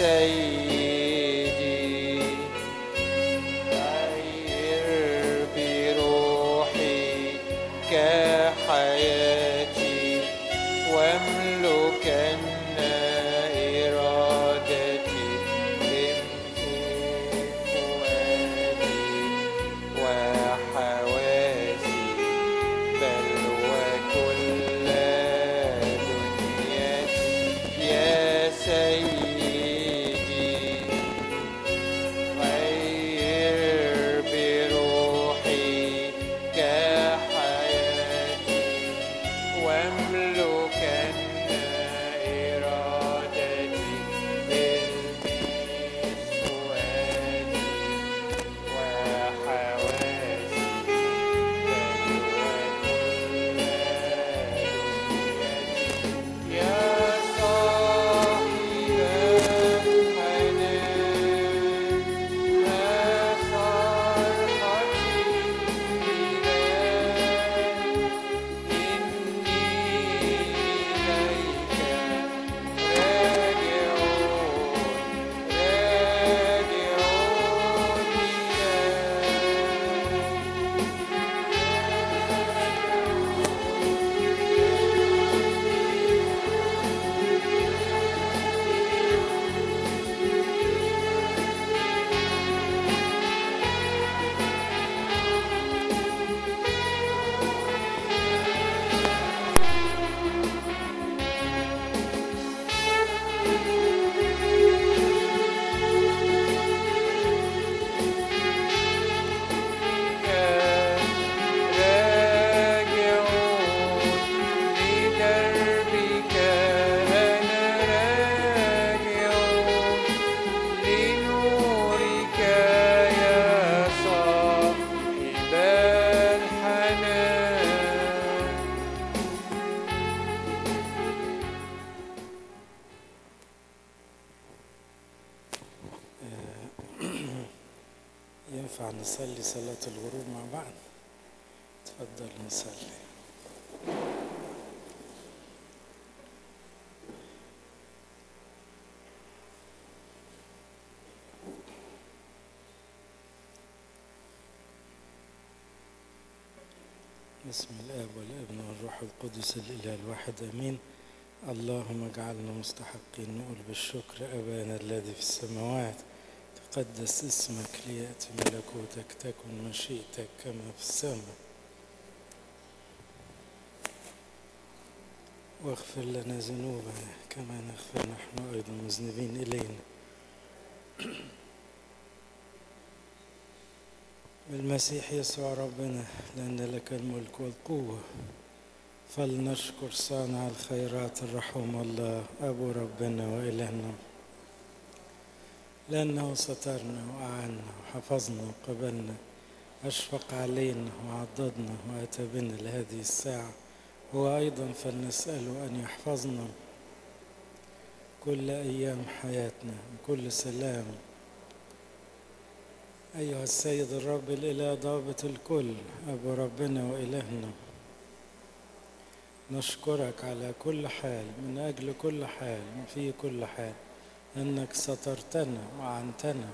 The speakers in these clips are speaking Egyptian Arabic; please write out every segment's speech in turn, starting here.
سيدي غير بروحي كحياتي واملكن إرادتي بامتفوالي وحواسي بل وكل دنيتي يا سيدي غير بروحي كحياتي واملكن إرادتي بالمسواني وحواسي بل وكل دنيتي يا صاحب الحنان ما فرحتي بذاك إني إليك راجع راجع راجعون لدربك أنا راجعون لنورك يا صاحب الحنان ينفع نصلي صلاة الغروب مع بعض تفضل نصلي بسم الآب والابن والروح القدس الإله الواحد أمين اللهم اجعلنا مستحقين نقول بالشكر أبانا الذي في السماوات تقدس اسمك ليأتي ملكوتك تكن مشيئتك كما في السماء واغفر لنا ذنوبنا كما نغفر نحن أيضا مذنبين إلينا بالمسيح يسوع ربنا لأن لك الملك والقوة فلنشكر صانع الخيرات الرحوم الله أبو ربنا وإلهنا لأنه سترنا وأعنا وحفظنا وقبلنا أشفق علينا وعضدنا وأتى بنا لهذه الساعة هو أيضا فلنسأله أن يحفظنا كل أيام حياتنا بكل سلام أيها السيد الرب الإله ضابط الكل أبو ربنا وإلهنا نشكرك على كل حال من أجل كل حال في كل حال أنك سترتنا وعنتنا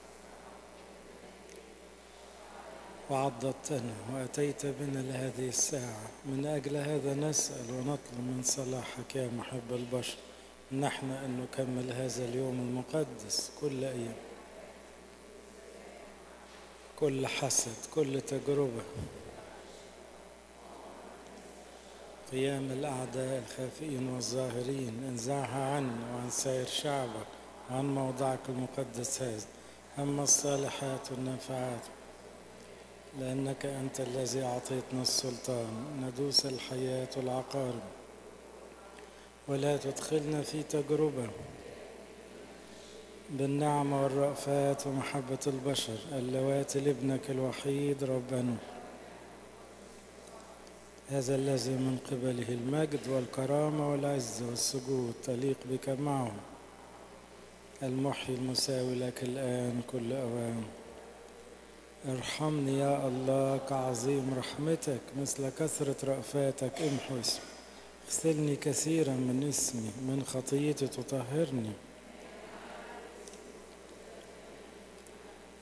وعضدتنا وأتيت بنا لهذه الساعة من أجل هذا نسأل ونطلب من صلاحك يا محب البشر نحن أن نكمل هذا اليوم المقدس كل أيام كل حسد كل تجربة قيام الأعداء الخافئين والظاهرين انزعها عنا وعن سائر شعبك وعن موضعك المقدس هذا أما الصالحات والنافعات لأنك أنت الذي أعطيتنا السلطان ندوس الحياة والعقارب ولا تدخلنا في تجربة بالنعمة والرأفات ومحبة البشر اللواتي لابنك الوحيد ربنا هذا الذي من قبله المجد والكرامة والعزة والسجود تليق بك معه المحيي المساوي لك الآن كل أوان ارحمني يا الله كعظيم رحمتك مثل كثرة رأفاتك امحو اسمي اغسلني كثيرا من اسمي من خطيتي تطهرني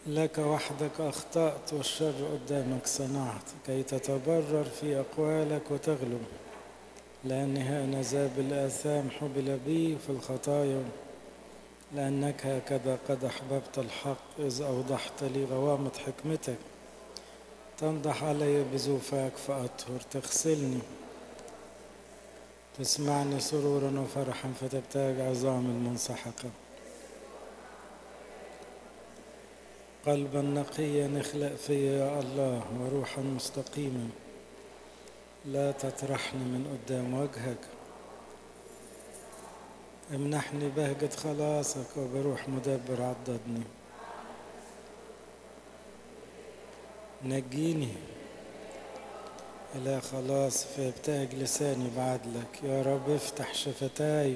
لك وحدك أخطأت والشر قدامك صنعت كي تتبرر في أقوالك وتغلب لأني هانذا بالآثام حبل بي في الخطايا لأنك هكذا قد أحببت الحق إذ أوضحت لي غوامض حكمتك تنضح علي بزوفاك فأطهر تغسلني تسمعني سرورا وفرحا فتبتاج عظام المنسحقة قلبا نقيا اخلق فيا يا الله وروحا مستقيما لا تطرحني من قدام وجهك امنحني بهجة خلاصك وبروح مدبر عضدني نجيني إلى خلاص فيبتهج لساني بعدلك يا رب افتح شفتاي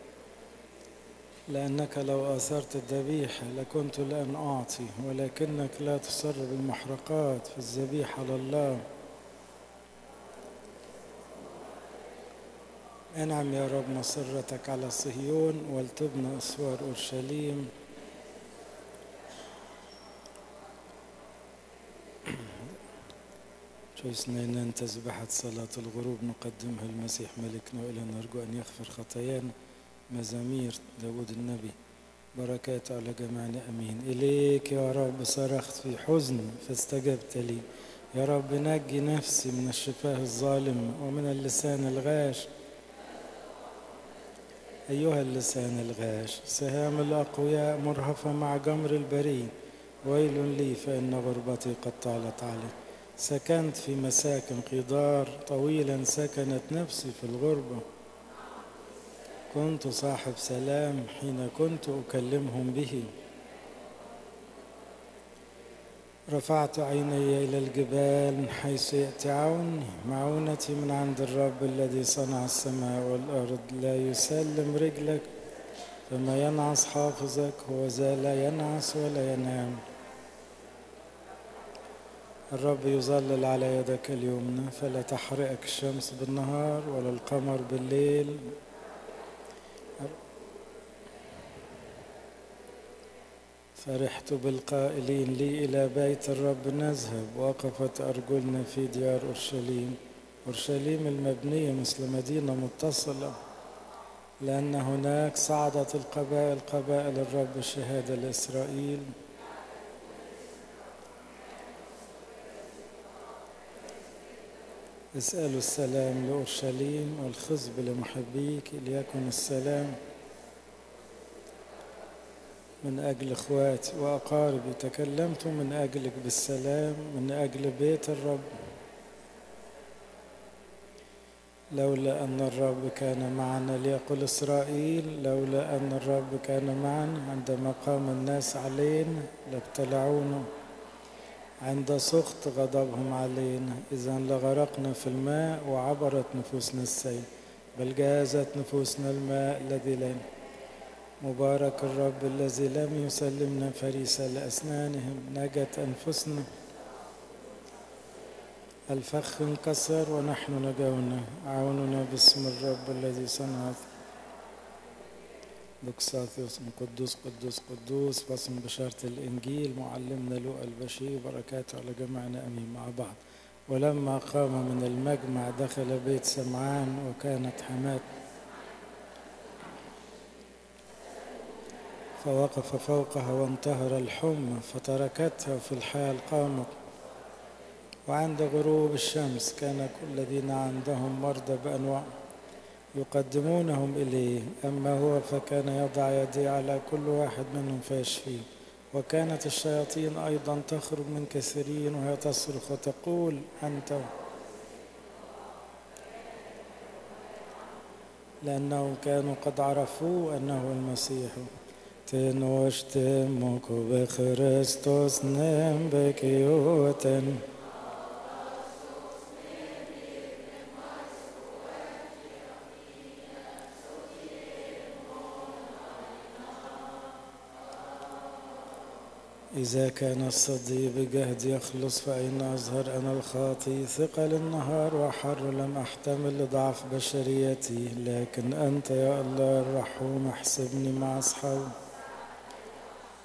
لأنك لو آثرت الذبيحة لكنت الآن أعطي ولكنك لا تصر بالمحرقات في الذبيحة لله انعم يا رب مسرتك على صهيون ولتبنى أسوار أورشليم جلسنا أن تسبحة صلاة الغروب نقدمها المسيح ملكنا وإلى نرجو أن يغفر خطايانا مزامير داود النبي بركات على جميعنا أمين إليك يا رب صرخت في حزن فاستجبت لي يا رب نجي نفسي من الشفاه الظالم ومن اللسان الغاش أيها اللسان الغاش سهام الأقوياء مرهفة مع جمر البريد ويل لي فإن غربتي قد طالت علي سكنت في مساكن قدار طويلا سكنت نفسي في الغربة كنت صاحب سلام حين كنت أكلمهم به رفعت عيني إلى الجبال من حيث يأتي عوني معونتي من عند الرب الذي صنع السماء والأرض لا يسلم رجلك فما ينعس حافظك هو ذا لا ينعس ولا ينام الرب يظلل على يدك اليمنى فلا تحرقك الشمس بالنهار ولا القمر بالليل فرحت بالقائلين لي إلى بيت الرب نذهب وقفت أرجلنا في ديار أورشليم أورشليم المبنية مثل مدينة متصلة لأن هناك صعدت القبائل قبائل الرب شهادة لإسرائيل اسألوا السلام لأورشليم والخصب لمحبيك ليكن السلام من أجل إخواتي وأقاربي تكلمت من أجلك بالسلام من أجل بيت الرب لولا أن الرب كان معنا ليقل إسرائيل لولا أن الرب كان معنا عندما قام الناس علينا لابتلعونا عند سخط غضبهم علينا إذا لغرقنا في الماء وعبرت نفوسنا السيل بل جازت نفوسنا الماء الذي لنا مبارك الرب الذي لم يسلمنا فريسة لأسنانهم نجت أنفسنا الفخ انكسر ونحن نجونا عوننا باسم الرب الذي صنعت بكساثيوس قدوس قدوس قدوس باسم بشارة الإنجيل معلمنا لوقا البشير بركاته على جميعنا أمين مع بعض ولما قام من المجمع دخل بيت سمعان وكانت حماه فوقف فوقها وانتهر الحمى فتركتها في الحال قامت وعند غروب الشمس كان كل الذين عندهم مرضى بأنواع يقدمونهم إليه أما هو فكان يضع يديه على كل واحد منهم فيشفيه وكانت الشياطين أيضا تخرج من كثيرين وهي تصرخ وتقول أنت لأنهم كانوا قد عرفوا أنه المسيح تنوشتمك بخريستوس نم بكيوتن إذا كان الصدي بجهد يخلص فأين أظهر أنا الخاطي ثقل النهار وحر لم أحتمل لضعف بشريتي لكن أنت يا الله الرحوم احسبني مع أصحابي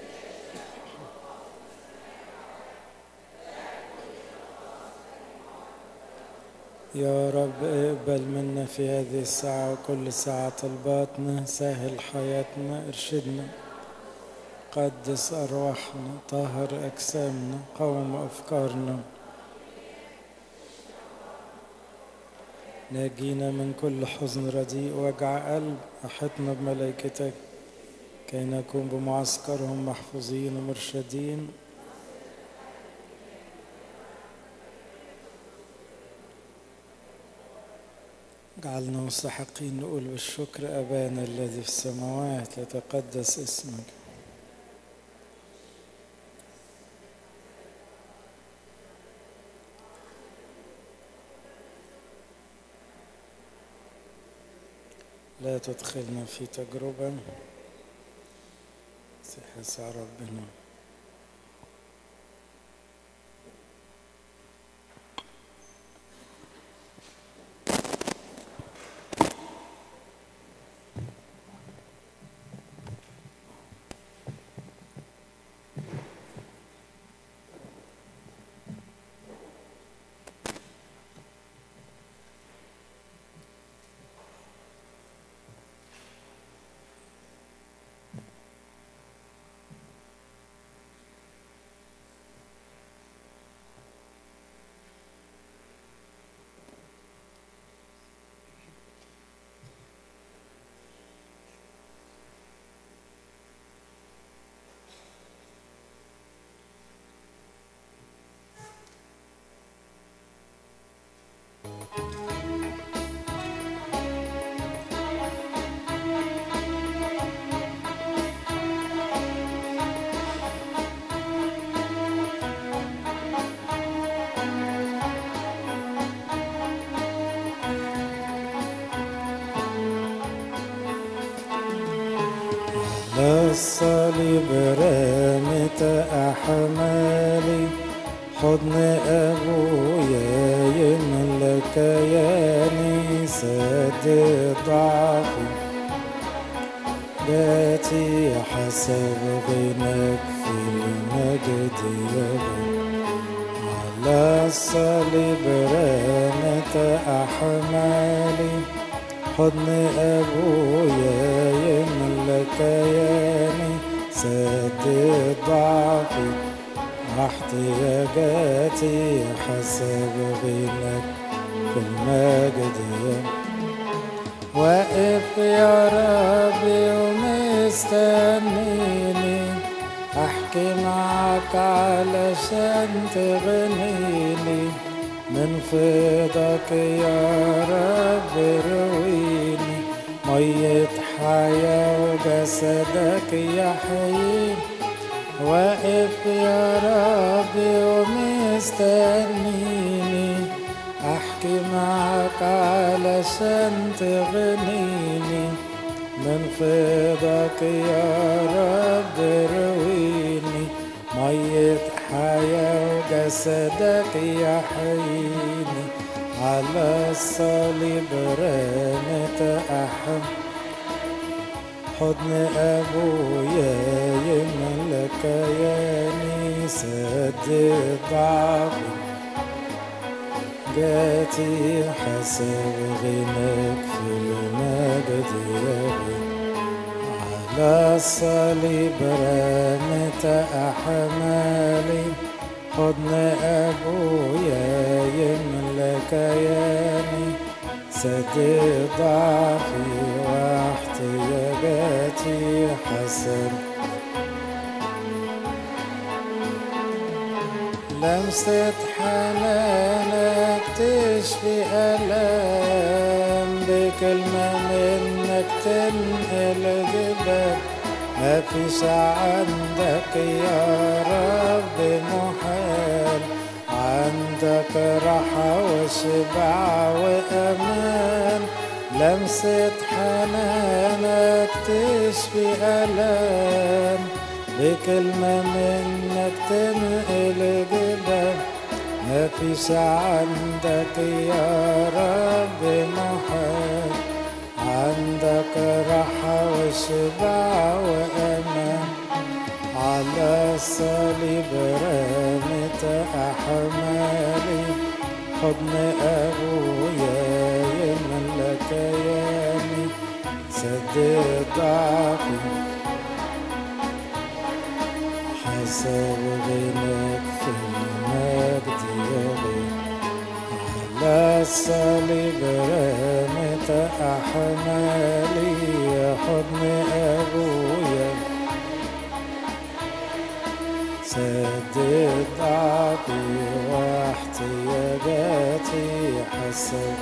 يا رب اقبل منا في هذه الساعة وكل ساعة طلباتنا سهل حياتنا ارشدنا قدس أرواحنا طهر أجسامنا قوم أفكارنا ناجينا من كل حزن رديء وجع قلب أحطنا بملائكتك كي نكون بمعسكرهم محفوظين ومرشدين جعلنا مستحقين نقول بالشكر أبانا الذي في السماوات يتقدس اسمك لا تدخلنا في تجربة يسع ربنا للصليب رامت أحمالي حضن أبويا يملك ياني سد ضعفي باتي حسب غناك في المجد يبي على الصليب رامت أحمالي حضن أبويا يملك ياني سد ضعفي احتياجاتي حسب غناك في المجد واقف يا ربي ومستنيني احكي معك علشان تغنيني من فضلك يا رب رويني مية حياة وجسدك يحييني واقف يا ربي ومستنيني احكي معك علشان تغنيني من فضلك يا رب رويني مية حياة وجسدك يحييني على الصليب رمت أحب حضن أبويا يملك ياني سد ضعفي جاتي حسب غناك في المجد يبي على الصليب رمت أحمالي حضن أبويا يملك ياني سد ضعفي واحتياجاتي حسب لمسة حنانك تشفي ألام بكلمة منك تنقل جبال ما فيش عندك يا رب محال عندك راحة وشبع وأمان لمسة حنانك تشفي ألام بكلمة منك تنقل جبال ما فيش عندك يا رب محال عندك راحة وشبع وأمان على الصليب رمت أحمالي حضن أبويا يمن كياني سدد ضعفي حسب غناك في المجد يغي على الصليب رمت أحمالي يا حضن أبويا سدد ضعفي واحتياجاتي حسب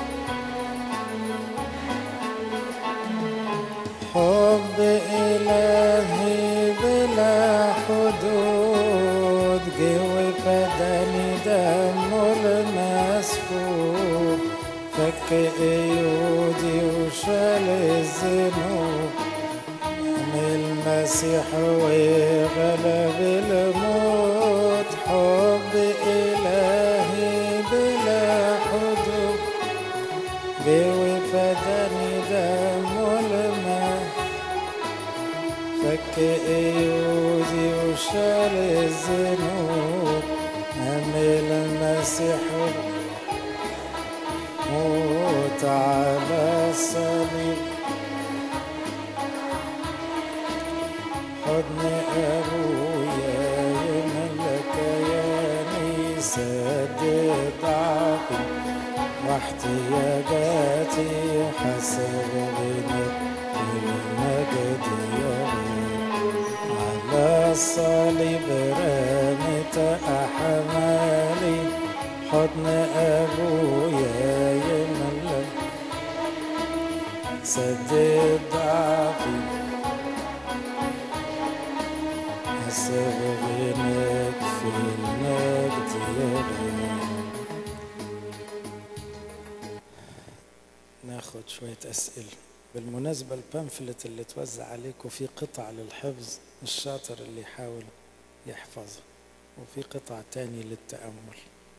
حب إلهي بلا حدود جوي فداني دم المسفوب فك ايودي وشال الذنوب من المسيح وغلب الموت حب إلهي بلا حدود جوي فداني دم الماء فك ايودي وشال الذنوب عمل المسيح موت على الصليب حضن أبويا يملك ياني سد ضعفي واحتياجاتي حسب غنى المجد يغيب على الصليب رمت أحمالي حضن أبويا يملك سدد ضعفي حسب غناك في المجد يغيب ناخد شوية أسئلة بالمناسبة البامفلت اللي توزع عليكم في قطع للحفظ الشاطر اللي يحاول يحفظها وفي قطع تاني للتأمل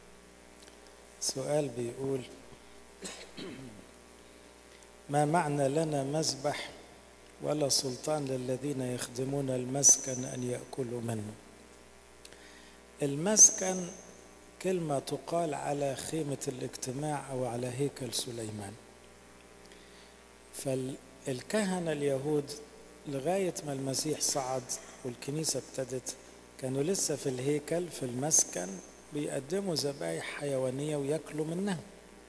سؤال بيقول ما معنى لنا مذبح ولا سلطان للذين يخدمون المسكن أن يأكلوا منه المسكن كلمة تقال على خيمة الاجتماع أو على هيكل سليمان فالكهنة اليهود لغاية ما المسيح صعد والكنيسة ابتدت كانوا لسه في الهيكل في المسكن بيقدموا ذبائح حيوانية وياكلوا منها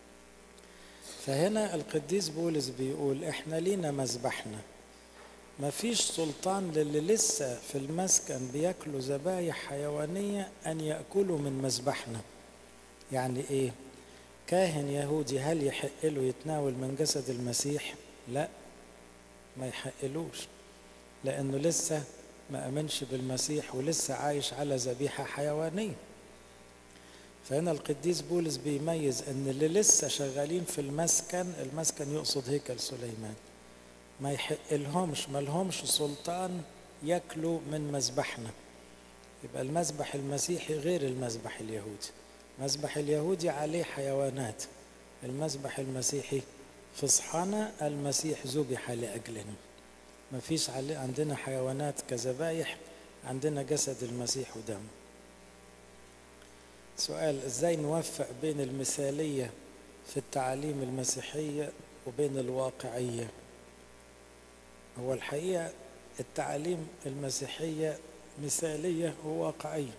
فهنا القديس بولس بيقول احنا لينا مذبحنا مفيش سلطان للي لسه في المسكن بياكلوا ذبايح حيوانية أن يأكلوا من مذبحنا يعني إيه؟ كاهن يهودي هل يحق له يتناول من جسد المسيح؟ لا ما يحقلوش لأنه لسه ما أمنش بالمسيح ولسه عايش على ذبيحة حيوانية فهنا القديس بولس بيميز ان اللي لسه شغالين في المسكن المسكن يقصد هيكل سليمان ما يحق لهمش ما لهمش سلطان ياكلوا من مذبحنا يبقى المذبح المسيحي غير المذبح اليهودي المذبح اليهودي عليه حيوانات المذبح المسيحي فصحنا المسيح ذبح لأجلنا ما فيش عندنا حيوانات كذبايح عندنا جسد المسيح ودمه سؤال ازاي نوفق بين المثالية في التعاليم المسيحية وبين الواقعية هو الحقيقة التعاليم المسيحية مثالية وواقعية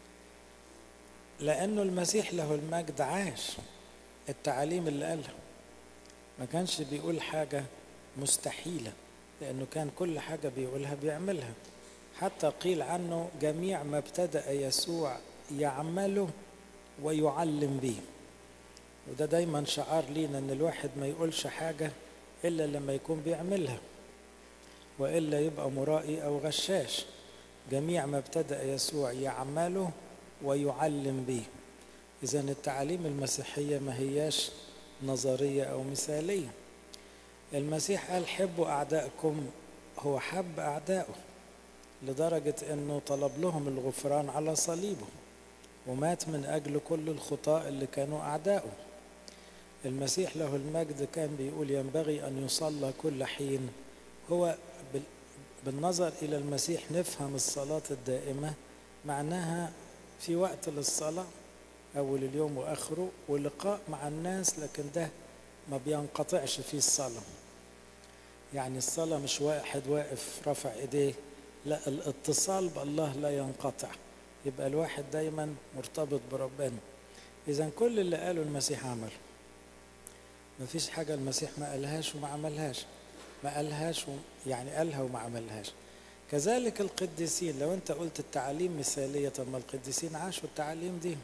لأنه المسيح له المجد عاش التعاليم اللي قالها ما كانش بيقول حاجة مستحيلة لأنه كان كل حاجة بيقولها بيعملها حتى قيل عنه جميع ما ابتدأ يسوع يعمله ويعلم به وده دايما شعار لينا ان الواحد ما يقولش حاجة الا لما يكون بيعملها والا يبقى مرائي او غشاش جميع ما ابتدأ يسوع يعمله ويعلم به اذا التعاليم المسيحية ما هياش نظرية او مثالية المسيح قال حبوا اعدائكم هو حب اعدائه لدرجة انه طلب لهم الغفران على صليبه ومات من أجل كل الخطاء اللي كانوا أعداؤه المسيح له المجد كان بيقول ينبغي أن يصلى كل حين هو بالنظر إلى المسيح نفهم الصلاة الدائمة معناها في وقت للصلاة أول اليوم وآخره ولقاء مع الناس لكن ده ما بينقطعش فيه الصلاة يعني الصلاة مش واحد واقف رافع ايديه لا الاتصال بالله لا ينقطع يبقى الواحد دايما مرتبط بربنا إذا كل اللي قاله المسيح عمله ما فيش حاجة المسيح ما قالهاش وما عملهاش ما قالهاش و... يعني قالها وما عملهاش كذلك القديسين لو انت قلت التعاليم مثالية طب ما القديسين عاشوا التعاليم دي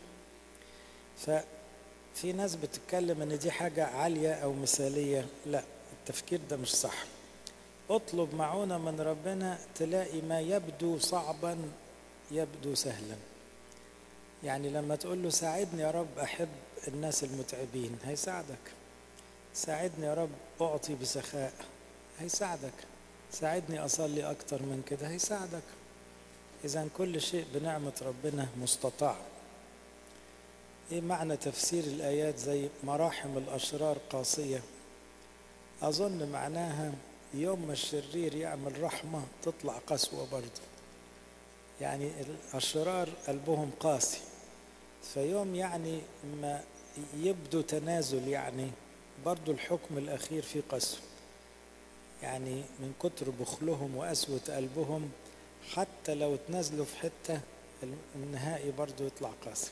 ففي ناس بتتكلم ان دي حاجة عالية او مثالية لا التفكير ده مش صح اطلب معونة من ربنا تلاقي ما يبدو صعبا يبدو سهلا يعني لما تقول له ساعدني يا رب احب الناس المتعبين هيساعدك ساعدني يا رب اعطي بسخاء هيساعدك ساعدني اصلي اكتر من كده هيساعدك اذا كل شيء بنعمة ربنا مستطاع ايه معنى تفسير الايات زي مراحم الاشرار قاسية اظن معناها يوم ما الشرير يعمل رحمة تطلع قسوة برضه يعني الاشرار قلبهم قاسي فيوم يعني ما يبدو تنازل يعني برضو الحكم الأخير فيه قسوة يعني من كتر بخلهم وقسوة قلبهم حتى لو تنازلوا في حتة النهائي برضو يطلع قاسي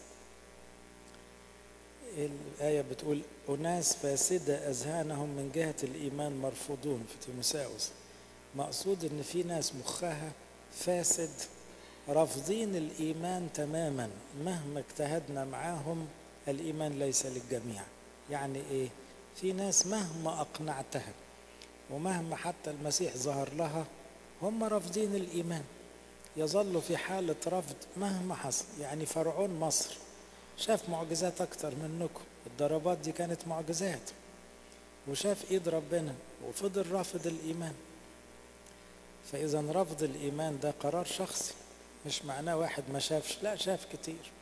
الآية بتقول أناس فاسدة أذهانهم من جهة الإيمان مرفوضون في تيموساوس مقصود إن في ناس مخها فاسد رافضين الإيمان تماما مهما اجتهدنا معاهم الإيمان ليس للجميع يعني إيه في ناس مهما أقنعتها ومهما حتى المسيح ظهر لها هم رافضين الإيمان يظلوا في حالة رفض مهما حصل يعني فرعون مصر شاف معجزات أكتر منكم الضربات دي كانت معجزات وشاف إيد ربنا وفضل رافض الإيمان فإذا رفض الإيمان ده قرار شخصي مش معناه واحد ما شافش لا شاف كتير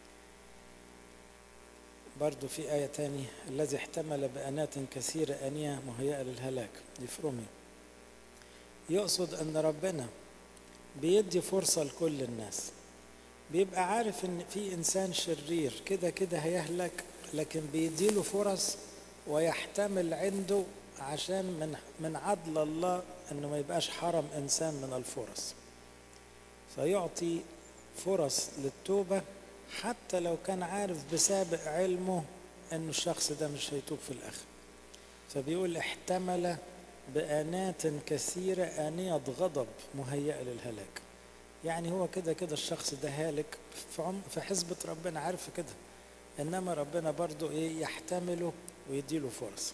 برضو في آية تانية الذي احتمل بأنات كثيرة أنية مهيئة للهلاك دي في روميا يقصد أن ربنا بيدي فرصة لكل الناس بيبقى عارف ان في انسان شرير كده كده هيهلك لكن بيديله فرص ويحتمل عنده عشان من من عدل الله انه ما يبقاش حرم انسان من الفرص فيعطي فرص للتوبه حتى لو كان عارف بسابق علمه انه الشخص ده مش هيتوب في الاخر فبيقول احتمل بآنات كثيرة آنية غضب مهيئة للهلاك يعني هو كده كده الشخص ده هالك في, عم في حسبة ربنا عارف كده إنما ربنا برضو إيه يحتمله ويديله فرص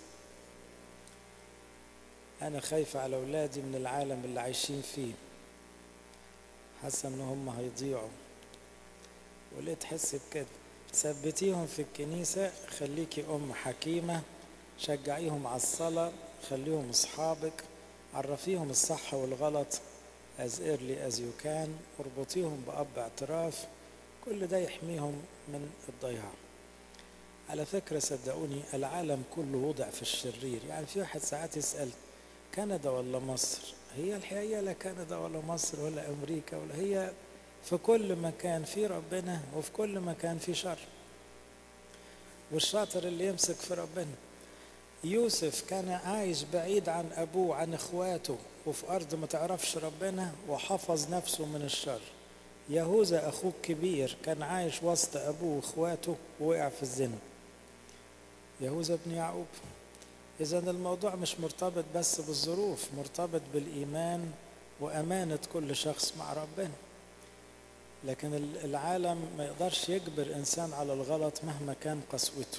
أنا خايف على أولادي من العالم اللي عايشين فيه حاسة إن هم هيضيعوا وليه تحس بكده ثبتيهم في الكنيسة خليكي أم حكيمة شجعيهم على الصلاة خليهم أصحابك عرفيهم الصح والغلط as early as you can اربطيهم بأب اعتراف كل ده يحميهم من الضياع على فكرة صدقوني العالم كله وضع في الشرير يعني في واحد ساعات يسأل كندا ولا مصر هي الحقيقة لا كندا ولا مصر ولا أمريكا ولا هي في كل مكان في ربنا وفي كل مكان في شر والشاطر اللي يمسك في ربنا يوسف كان عايش بعيد عن أبوه عن إخواته وفي أرض ما تعرفش ربنا وحفظ نفسه من الشر يهوذا أخوه الكبير كان عايش وسط أبوه وإخواته ووقع في الزنا يهوذا بن يعقوب إذا الموضوع مش مرتبط بس بالظروف مرتبط بالإيمان وأمانة كل شخص مع ربنا لكن العالم ما يقدرش يجبر إنسان على الغلط مهما كان قسوته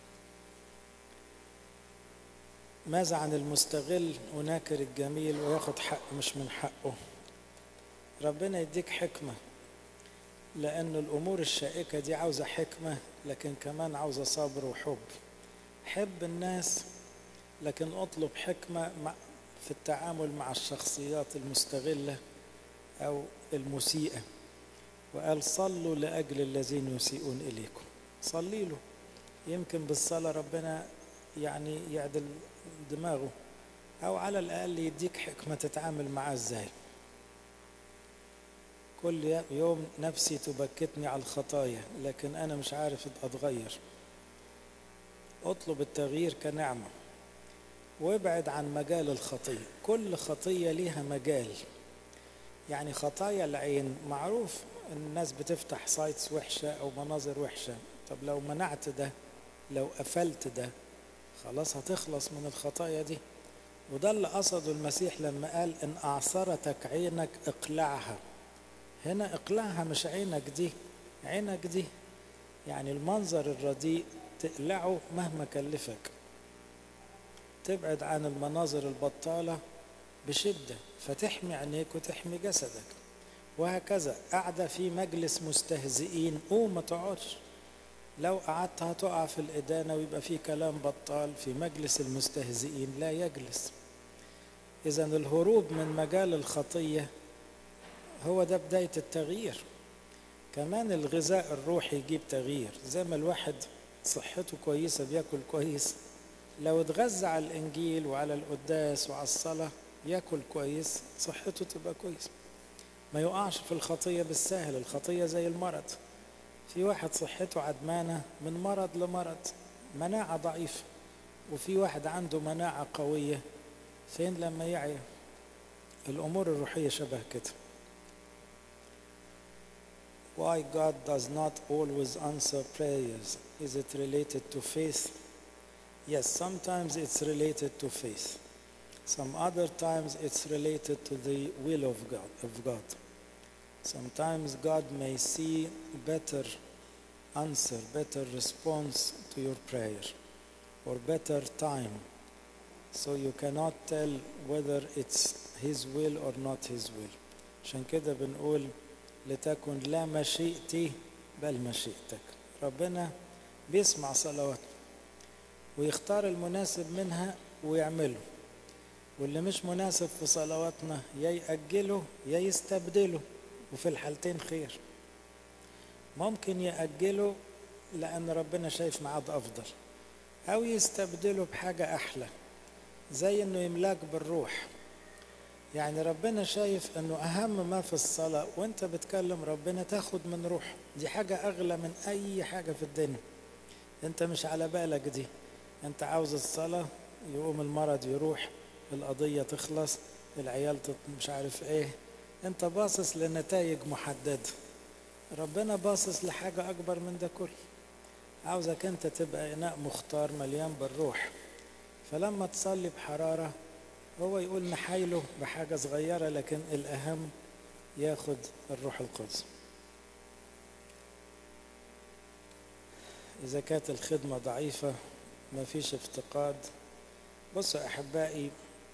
ماذا عن المستغل وناكر الجميل وياخد حق مش من حقه ربنا يديك حكمة لأن الأمور الشائكة دي عاوزة حكمة لكن كمان عاوزة صبر وحب حب الناس لكن اطلب حكمة في التعامل مع الشخصيات المستغلة أو المسيئة وقال صلوا لأجل الذين يسيئون إليكم صلي له يمكن بالصلاة ربنا يعني يعدل دماغه أو على الأقل يديك حكمة تتعامل معاه إزاي كل يوم نفسي تبكتني على الخطايا لكن أنا مش عارف أتغير اطلب التغيير كنعمة وابعد عن مجال الخطية كل خطية ليها مجال يعني خطايا العين معروف ان الناس بتفتح سايتس وحشة او مناظر وحشة طب لو منعت ده لو قفلت ده خلاص هتخلص من الخطايا دي وده اللي قصده المسيح لما قال ان اعصرتك عينك اقلعها هنا اقلعها مش عينك دي عينك دي يعني المنظر الرديء تقلعه مهما كلفك تبعد عن المناظر البطالة بشدة فتحمي عينيك وتحمي جسدك وهكذا قاعدة في مجلس مستهزئين قوم ما تقعدش لو قعدت هتقع في الإدانة ويبقى في كلام بطال في مجلس المستهزئين لا يجلس إذا الهروب من مجال الخطية هو ده بداية التغيير كمان الغذاء الروحي يجيب تغيير زي ما الواحد صحته كويسة بياكل كويس لو اتغذى على الإنجيل وعلى القداس وعلى الصلاة ياكل كويس صحته تبقى كويس ما يقعش في الخطية بالسهل الخطية زي المرض في واحد صحته عدمانة من مرض لمرض مناعة ضعيفة وفي واحد عنده مناعة قوية فين لما يعيا الأمور الروحية شبه كده Why God does not always answer prayers? Is it related to faith? Yes, sometimes it's related to faith. Some other times it's related to the will of God. Of God. Sometimes God may see better answer, better response to your prayer, or better time. So you cannot tell whether it's His will or not His will. عشان كده بنقول لتكن لا مشيئتي بل مشيئتك. ربنا بيسمع صلواتنا ويختار المناسب منها ويعمله. واللي مش مناسب في صلواتنا يا يأجله يا يستبدله وفي الحالتين خير ممكن يأجله لأن ربنا شايف ميعاد أفضل أو يستبدله بحاجة أحلى زي إنه يملاك بالروح يعني ربنا شايف إنه أهم ما في الصلاة وأنت بتكلم ربنا تاخد من روح دي حاجة أغلى من أي حاجة في الدنيا أنت مش على بالك دي أنت عاوز الصلاة يقوم المرض يروح القضية تخلص العيال مش عارف ايه انت باصص لنتائج محددة ربنا باصص لحاجة أكبر من ده كله عاوزك انت تبقى إناء مختار مليان بالروح فلما تصلي بحرارة هو يقول نحايله بحاجة صغيرة لكن الأهم ياخد الروح القدس إذا كانت الخدمة ضعيفة مفيش افتقاد بصوا أحبائي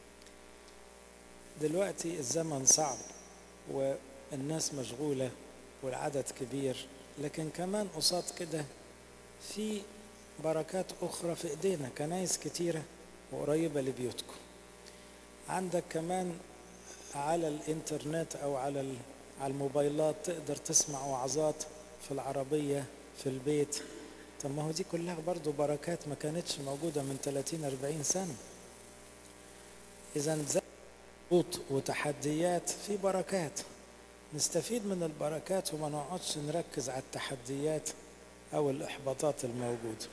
دلوقتي الزمن صعب والناس مشغولة والعدد كبير لكن كمان قصاد كده في بركات أخرى في إيدينا كنايس كتيرة وقريبة لبيوتكم عندك كمان على الإنترنت أو على على الموبايلات تقدر تسمع وعظات في العربية في البيت طب ما هو دي كلها برضو بركات ما كانتش موجودة من 30 40 سنة إذا ضغوط وتحديات في بركات نستفيد من البركات وما نقعدش نركز على التحديات أو الإحباطات الموجودة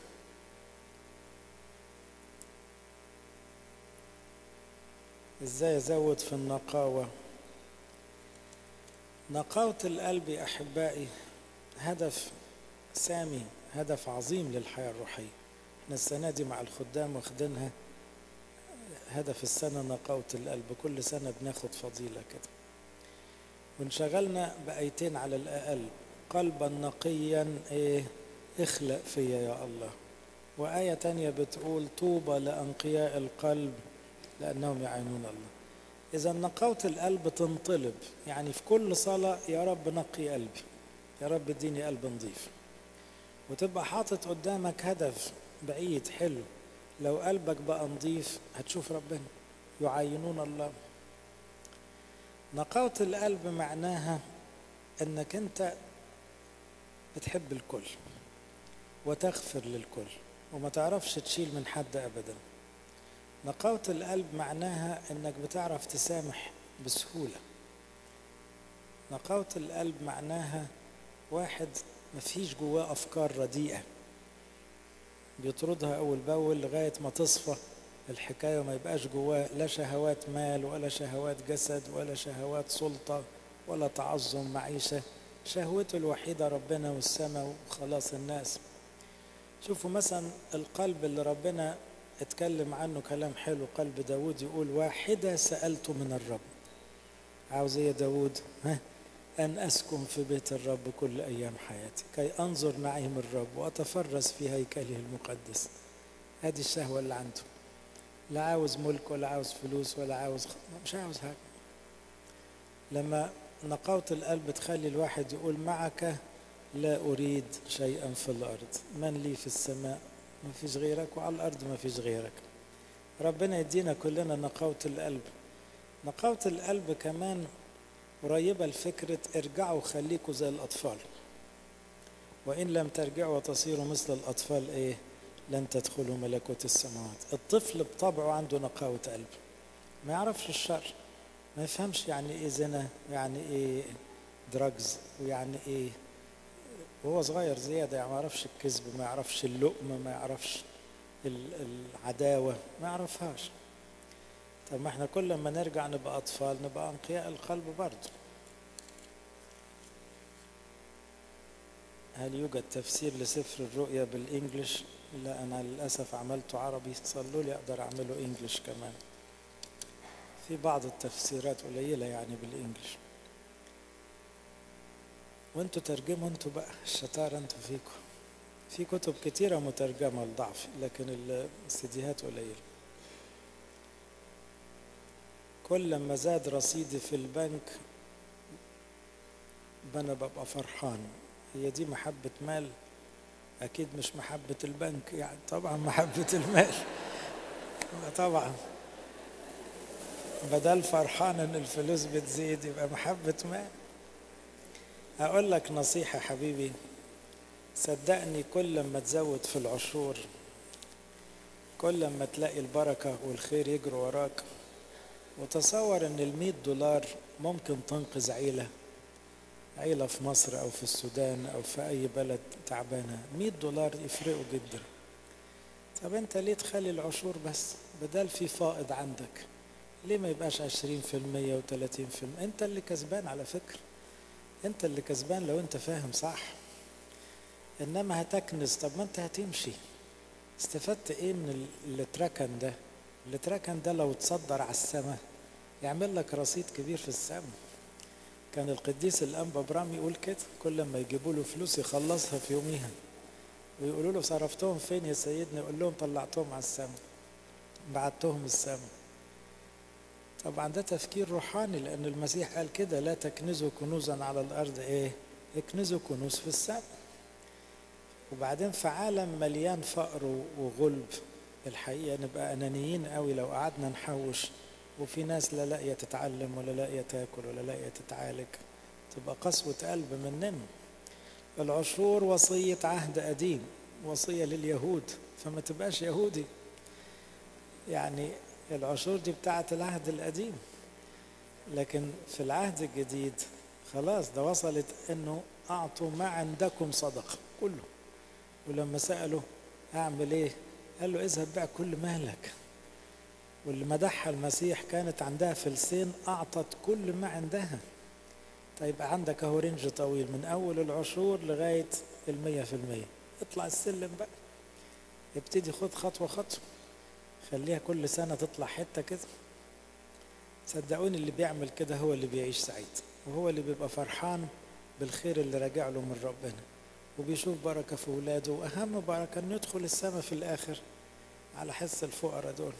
إزاي أزود في النقاوة نقاوة القلب يا أحبائي هدف سامي هدف عظيم للحياة الروحية احنا السنة دي مع الخدام واخدينها هدف السنة نقاوة القلب كل سنة بناخد فضيلة كده وانشغلنا بآيتين على الأقل قلبا نقيا ايه اخلق فيا يا الله وآية تانية بتقول طوبى لأنقياء القلب لأنهم يعينون الله إذا نقاوة القلب تنطلب يعني في كل صلاة يا رب نقي قلبي يا رب اديني قلب نظيف وتبقى حاطط قدامك هدف بعيد حلو لو قلبك بقى نظيف هتشوف ربنا يعينون الله نقاوة القلب معناها انك انت بتحب الكل وتغفر للكل وما تعرفش تشيل من حد ابدا نقاوة القلب معناها انك بتعرف تسامح بسهولة نقاوة القلب معناها واحد مفيش جواه أفكار رديئة بيطردها أول بأول لغاية ما تصفى الحكاية وما يبقاش جواه لا شهوات مال ولا شهوات جسد ولا شهوات سلطة ولا تعظم معيشة شهوته الوحيدة ربنا والسماء وخلاص الناس شوفوا مثلا القلب اللي ربنا اتكلم عنه كلام حلو قلب داود يقول واحدة سألت من الرب عاوز ايه يا داود ها أن أسكن في بيت الرب كل أيام حياتي كي أنظر نعيم الرب وأتفرس في هيكله المقدس هذه الشهوة اللي عنده لا عاوز ملك ولا عاوز فلوس ولا عاوز خ... مش عاوز حاجة لما نقاوة القلب تخلي الواحد يقول معك لا أريد شيئا في الأرض من لي في السماء ما فيش غيرك وعلى الأرض ما فيش غيرك ربنا يدينا كلنا نقاوة القلب نقاوة القلب كمان قريبة لفكرة ارجعوا خليكوا زي الأطفال وإن لم ترجعوا وتصيروا مثل الأطفال إيه لن تدخلوا ملكوت السماوات الطفل بطبعه عنده نقاوة قلب ما يعرفش الشر ما يفهمش يعني إيه زنا يعني إيه دراجز ويعني إيه وهو صغير زيادة يعني ما يعرفش الكذب ما يعرفش اللؤم ما يعرفش العداوة ما يعرفهاش طب ما احنا كل ما نرجع نبقى أطفال نبقى أنقياء القلب برضه هل يوجد تفسير لسفر الرؤيا بالإنجليش؟ لا أنا للأسف عملته عربي صلوا لي أقدر أعمله إنجليش كمان في بعض التفسيرات قليلة يعني بالإنجليش وانتوا ترجموا انتوا بقى الشطارة انتوا فيكم في كتب كتيرة مترجمة لضعف لكن السيديهات قليلة كل ما زاد رصيدي في البنك أنا ببقى فرحان هي دي محبة مال أكيد مش محبة البنك يعني طبعا محبة المال طبعا بدل فرحان إن الفلوس بتزيد يبقى محبة مال أقول لك نصيحة حبيبي صدقني كل ما تزود في العشور كل ما تلاقي البركة والخير يجري وراك وتصور ان المية دولار ممكن تنقذ عيلة عيلة في مصر او في السودان او في اي بلد تعبانة مية دولار يفرقوا جدا طب انت ليه تخلي العشور بس بدل في فائض عندك ليه ما يبقاش عشرين في المية وتلاتين في المية انت اللي كسبان على فكرة انت اللي كسبان لو انت فاهم صح انما هتكنس طب ما انت هتمشي استفدت ايه من اللي اتركن ده اللي اتركن ده لو اتصدر على السماء يعمل لك رصيد كبير في السماء كان القديس الانبا برام يقول كده كل ما يجيبوا له فلوس يخلصها في يوميها ويقولوا له صرفتهم فين يا سيدنا يقول لهم طلعتهم على السماء بعتهم السماء طبعا ده تفكير روحاني لان المسيح قال كده لا تكنزوا كنوزا على الارض ايه اكنزوا كنوز في السماء وبعدين في عالم مليان فقر وغلب الحقيقه نبقى انانيين قوي لو قعدنا نحوش وفي ناس لا لاقيه تتعلم ولا لاقيه تاكل ولا لاقيه تتعالج تبقى قسوه قلب مننا العشور وصيه عهد قديم وصيه لليهود فما تبقاش يهودي يعني العشور دي بتاعت العهد القديم لكن في العهد الجديد خلاص ده وصلت انه اعطوا ما عندكم صدقه كله ولما سالوا اعمل ايه قال له اذهب بيع كل مالك واللي مدحها المسيح كانت عندها فلسين اعطت كل ما عندها طيب عندك اهو رينج طويل من اول العشور لغايه المية في المية اطلع السلم بقى ابتدي خد خطوه خطوه خليها كل سنة تطلع حتة كده صدقوني اللي بيعمل كده هو اللي بيعيش سعيد وهو اللي بيبقى فرحان بالخير اللي راجع له من ربنا وبيشوف بركة في ولاده وأهم بركة إنه يدخل السماء في الآخر على حس الفقراء دول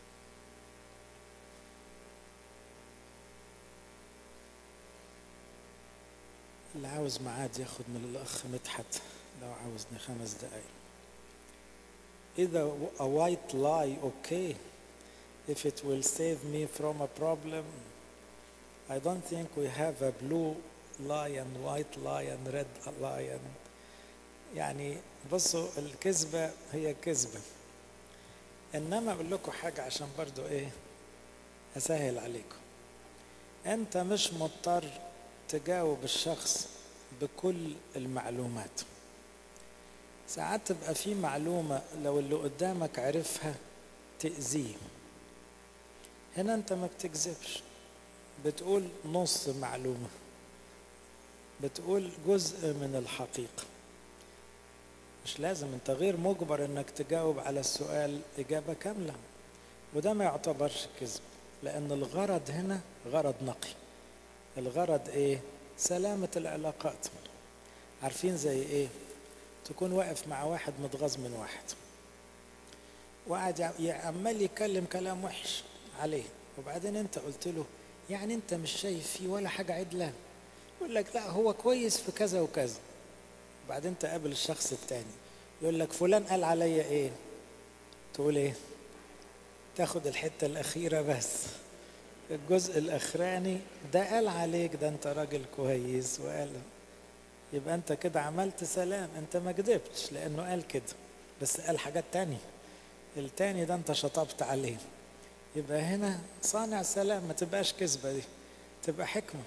اللي عاوز معاد ياخد من الأخ مدحت لو عاوزني خمس دقايق either a white lie okay if it will save me from a problem I don't think we have a blue lion white lion red lion يعني بصوا الكذبة هي كذبة إنما أقول لكم حاجة عشان برضو إيه أسهل عليكم أنت مش مضطر تجاوب الشخص بكل المعلومات ساعات تبقى في معلومة لو اللي قدامك عرفها تأذيه هنا انت ما بتكذبش بتقول نص معلومة بتقول جزء من الحقيقة مش لازم انت غير مجبر انك تجاوب على السؤال اجابة كاملة وده ما يعتبرش كذب لان الغرض هنا غرض نقي الغرض ايه سلامة العلاقات عارفين زي ايه تكون واقف مع واحد متغاظ من واحد وقعد عمال يتكلم كلام وحش عليه وبعدين انت قلت له يعني انت مش شايف فيه ولا حاجة عدلة يقول لك لا هو كويس في كذا وكذا وبعدين تقابل الشخص التاني يقول لك فلان قال عليا ايه تقول ايه تاخد الحتة الأخيرة بس الجزء الأخراني ده قال عليك ده أنت راجل كويس وقال يبقى أنت كده عملت سلام أنت ما كدبتش لأنه قال كده بس قال حاجات تانية التاني ده أنت شطبت عليه يبقى هنا صانع سلام ما تبقاش كذبة دي تبقى حكمة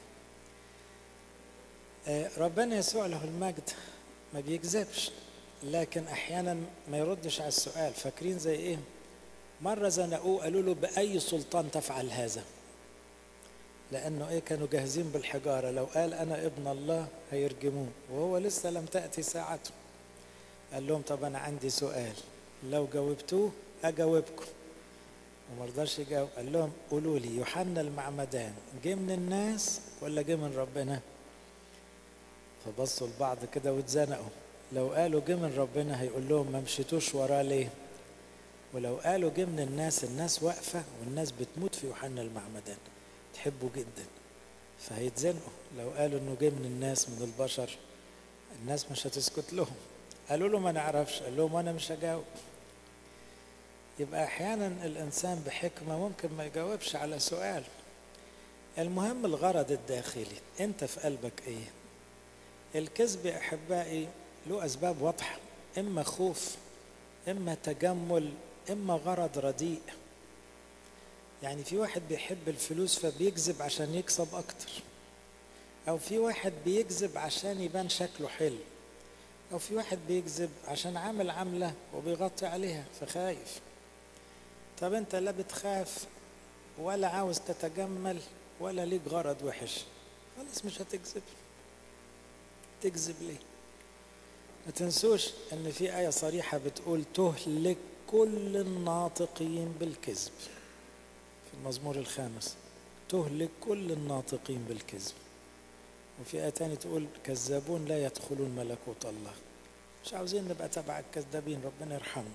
ربنا يسوع له المجد ما بيكذبش لكن أحيانا ما يردش على السؤال فاكرين زي إيه مرة زنقوه قالوا له بأي سلطان تفعل هذا لأنه إيه كانوا جاهزين بالحجارة لو قال أنا ابن الله هيرجموه وهو لسه لم تأتي ساعته قال لهم طب أنا عندي سؤال لو جاوبتوه أجاوبكم وما رضاش يجاوب قال لهم قولوا لي يوحنا المعمدان جه من الناس ولا جه من ربنا فبصوا لبعض كده واتزنقوا لو قالوا جه من ربنا هيقول لهم ما مشيتوش وراه ليه ولو قالوا جه من الناس الناس واقفة والناس بتموت في يوحنا المعمدان تحبه جدا فهيتزنقوا لو قالوا انه جه من الناس من البشر الناس مش هتسكت لهم قالوا له ما نعرفش قال لهم انا مش هجاوب يبقى احيانا الانسان بحكمه ممكن ما يجاوبش على سؤال المهم الغرض الداخلي انت في قلبك ايه الكذب يا احبائي له اسباب واضحه اما خوف اما تجمل اما غرض رديء يعني في واحد بيحب الفلوس فبيكذب عشان يكسب اكتر او في واحد بيكذب عشان يبان شكله حلو او في واحد بيكذب عشان عامل عملة وبيغطي عليها فخايف طب انت لا بتخاف ولا عاوز تتجمل ولا ليك غرض وحش خلاص مش هتكذب تكذب ليه ما تنسوش ان في آية صريحة بتقول تهلك كل الناطقين بالكذب في المزمور الخامس تهلك كل الناطقين بالكذب وفي آية تانية تقول كذابون لا يدخلون ملكوت الله مش عاوزين نبقى تبع الكذابين ربنا يرحمنا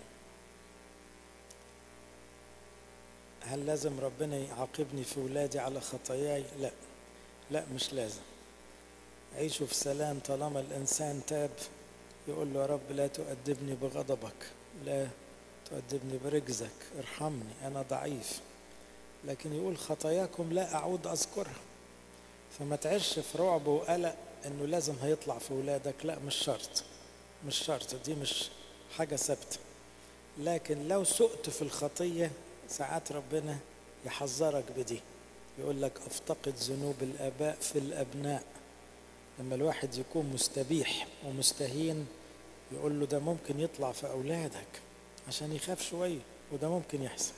هل لازم ربنا يعاقبني في ولادي على خطاياي لا لا مش لازم عيشوا في سلام طالما الإنسان تاب يقول له يا رب لا تؤدبني بغضبك لا تؤدبني برجزك ارحمني أنا ضعيف لكن يقول خطاياكم لا أعود أذكرها فما تعيش في رعب وقلق انه لازم هيطلع في ولادك لا مش شرط مش شرط دي مش حاجة ثابتة لكن لو سقت في الخطية ساعات ربنا يحذرك بدي يقول لك افتقد ذنوب الآباء في الأبناء لما الواحد يكون مستبيح ومستهين يقول له ده ممكن يطلع في أولادك عشان يخاف شوية وده ممكن يحصل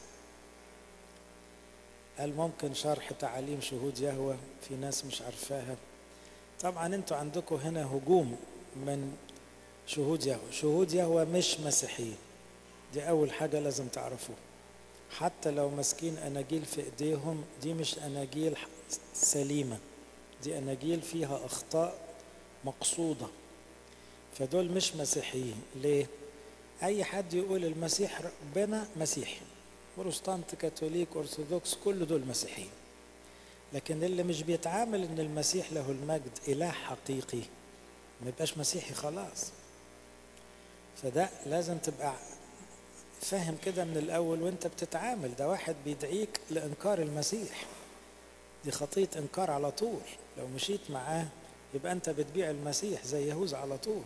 قال ممكن شرح تعاليم شهود يهوى في ناس مش عارفاها طبعا انتوا عندكم هنا هجوم من شهود يهوى شهود يهوى مش مسيحيين دي اول حاجة لازم تعرفوها حتى لو ماسكين اناجيل في ايديهم دي مش اناجيل سليمة دي اناجيل فيها اخطاء مقصودة فدول مش مسيحيين ليه اي حد يقول المسيح ربنا مسيحي بروتستانت كاثوليك ارثوذكس كل دول مسيحيين لكن اللي مش بيتعامل ان المسيح له المجد اله حقيقي ما يبقاش مسيحي خلاص فده لازم تبقى فاهم كده من الاول وانت بتتعامل ده واحد بيدعيك لانكار المسيح دي خطيه انكار على طول لو مشيت معاه يبقى انت بتبيع المسيح زي يهوذا على طول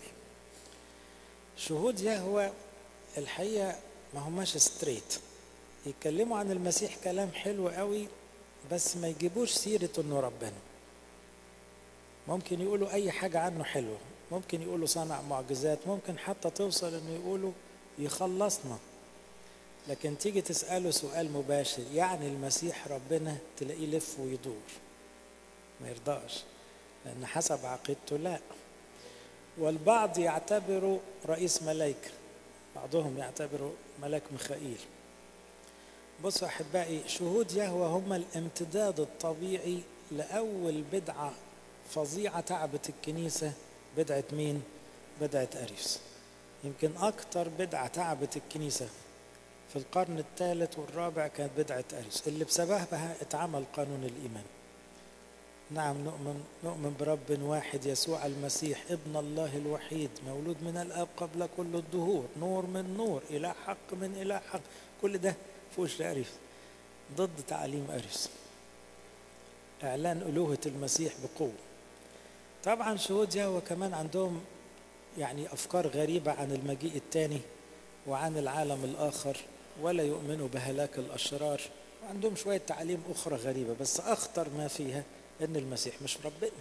شهود يهوى الحقيقه ما هماش ستريت يتكلموا عن المسيح كلام حلو قوي بس ما يجيبوش سيرة انه ربنا ممكن يقولوا أي حاجة عنه حلوة ممكن يقولوا صنع معجزات ممكن حتى توصل إنه يقولوا يخلصنا لكن تيجي تسأله سؤال مباشر يعني المسيح ربنا تلاقيه يلف ويدور ما يرضاش لأن حسب عقيدته لا والبعض يعتبره رئيس ملائكة بعضهم يعتبره ملاك ميخائيل بصوا أحبائي شهود يهوى هم الامتداد الطبيعي لأول بدعة فظيعة تعبت الكنيسة بدعة مين؟ بدعة أريوس يمكن أكتر بدعة تعبت الكنيسة في القرن الثالث والرابع كانت بدعة أريوس اللي بسببها اتعمل قانون الإيمان نعم نؤمن نؤمن برب واحد يسوع المسيح ابن الله الوحيد مولود من الاب قبل كل الدهور نور من نور الى حق من الى حق كل ده فوش اريوس ضد تعاليم اريوس اعلان الوهه المسيح بقوه طبعا شهود يهوه كمان عندهم يعني افكار غريبه عن المجيء الثاني وعن العالم الاخر ولا يؤمنوا بهلاك الاشرار وعندهم شويه تعاليم اخرى غريبه بس اخطر ما فيها ان المسيح مش ربنا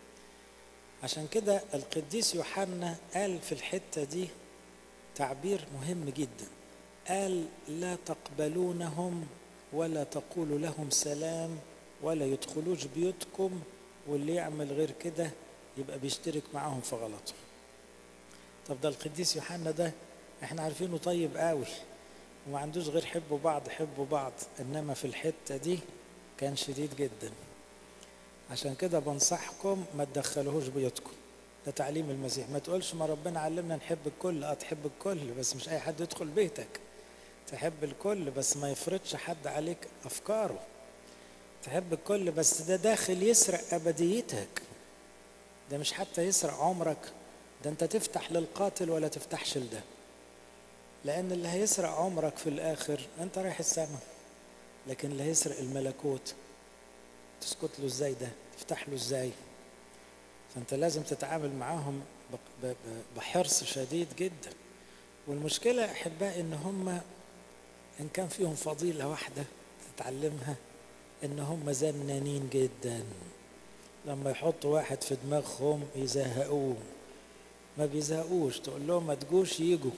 عشان كده القديس يوحنا قال في الحته دي تعبير مهم جدا قال لا تقبلونهم ولا تقولوا لهم سلام ولا يدخلوش بيوتكم واللي يعمل غير كده يبقى بيشترك معاهم في غلطهم طب ده القديس يوحنا ده احنا عارفينه طيب قوي وما عندوش غير حبوا بعض حبوا بعض انما في الحته دي كان شديد جدا عشان كده بنصحكم ما تدخلوهوش بيوتكم ده تعليم المسيح ما تقولش ما ربنا علمنا نحب الكل اه تحب الكل بس مش اي حد يدخل بيتك تحب الكل بس ما يفرضش حد عليك افكاره تحب الكل بس ده داخل يسرق ابديتك ده مش حتى يسرق عمرك ده انت تفتح للقاتل ولا تفتحش لده لان اللي هيسرق عمرك في الاخر انت رايح السماء لكن اللي هيسرق الملكوت تسكت له ازاي ده تفتح له ازاي فانت لازم تتعامل معاهم بحرص شديد جدا والمشكلة أحبائي إن هم إن كان فيهم فضيلة واحدة تتعلمها إن هم زنانين جدا لما يحطوا واحد في دماغهم يزهقوه ما بيزهقوش تقول لهم ما تجوش يجوا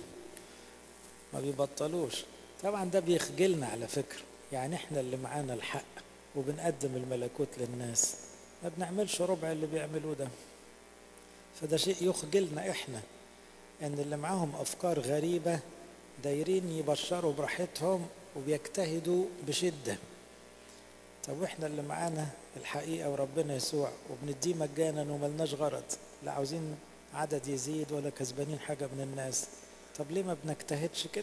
ما بيبطلوش طبعا ده بيخجلنا على فكرة يعني احنا اللي معانا الحق وبنقدم الملكوت للناس ما بنعملش ربع اللي بيعملوه ده فده شيء يخجلنا احنا ان اللي معاهم افكار غريبة دايرين يبشروا براحتهم وبيجتهدوا بشدة طب واحنا اللي معانا الحقيقة وربنا يسوع وبنديه مجانا وملناش غرض لا عاوزين عدد يزيد ولا كسبانين حاجة من الناس طب ليه ما بنجتهدش كده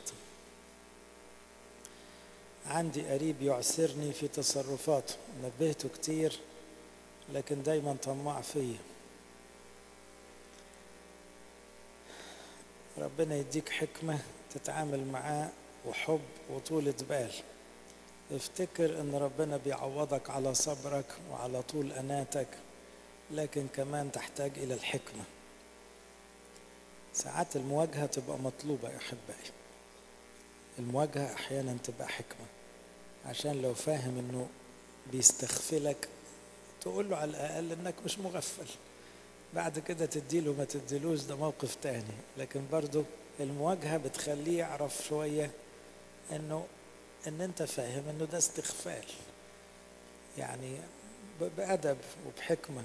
عندي قريب يعسرني في تصرفاته نبهته كتير لكن دايما طماع فيا ربنا يديك حكمة تتعامل معاه وحب وطولة بال افتكر ان ربنا بيعوضك على صبرك وعلى طول اناتك لكن كمان تحتاج الى الحكمة ساعات المواجهة تبقى مطلوبة يا احبائي المواجهة احيانا تبقى حكمة عشان لو فاهم انه بيستغفلك تقول له على الاقل انك مش مغفل بعد كده تديله ما تديلوش ده موقف تاني لكن برضو المواجهة بتخليه يعرف شوية انه ان انت فاهم انه ده استغفال يعني بأدب وبحكمة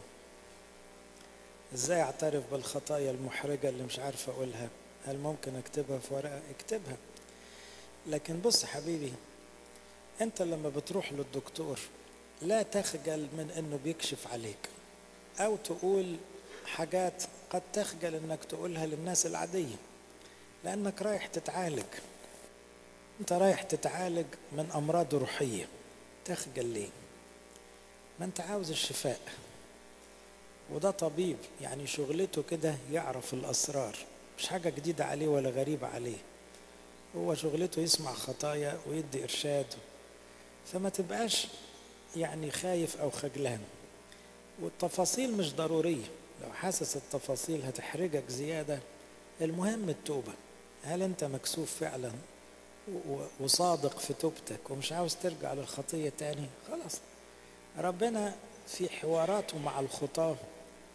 ازاي اعترف بالخطايا المحرجة اللي مش عارف اقولها هل ممكن اكتبها في ورقة اكتبها لكن بص حبيبي انت لما بتروح للدكتور لا تخجل من انه بيكشف عليك او تقول حاجات قد تخجل انك تقولها للناس العادية لانك رايح تتعالج انت رايح تتعالج من امراض روحية تخجل ليه ما انت عاوز الشفاء وده طبيب يعني شغلته كده يعرف الاسرار مش حاجة جديدة عليه ولا غريبة عليه هو شغلته يسمع خطايا ويدي ارشاد فما تبقاش يعني خايف او خجلان والتفاصيل مش ضرورية لو حاسس التفاصيل هتحرجك زيادة المهم التوبة هل انت مكسوف فعلا وصادق في توبتك ومش عاوز ترجع للخطية تاني خلاص ربنا في حواراته مع الخطاة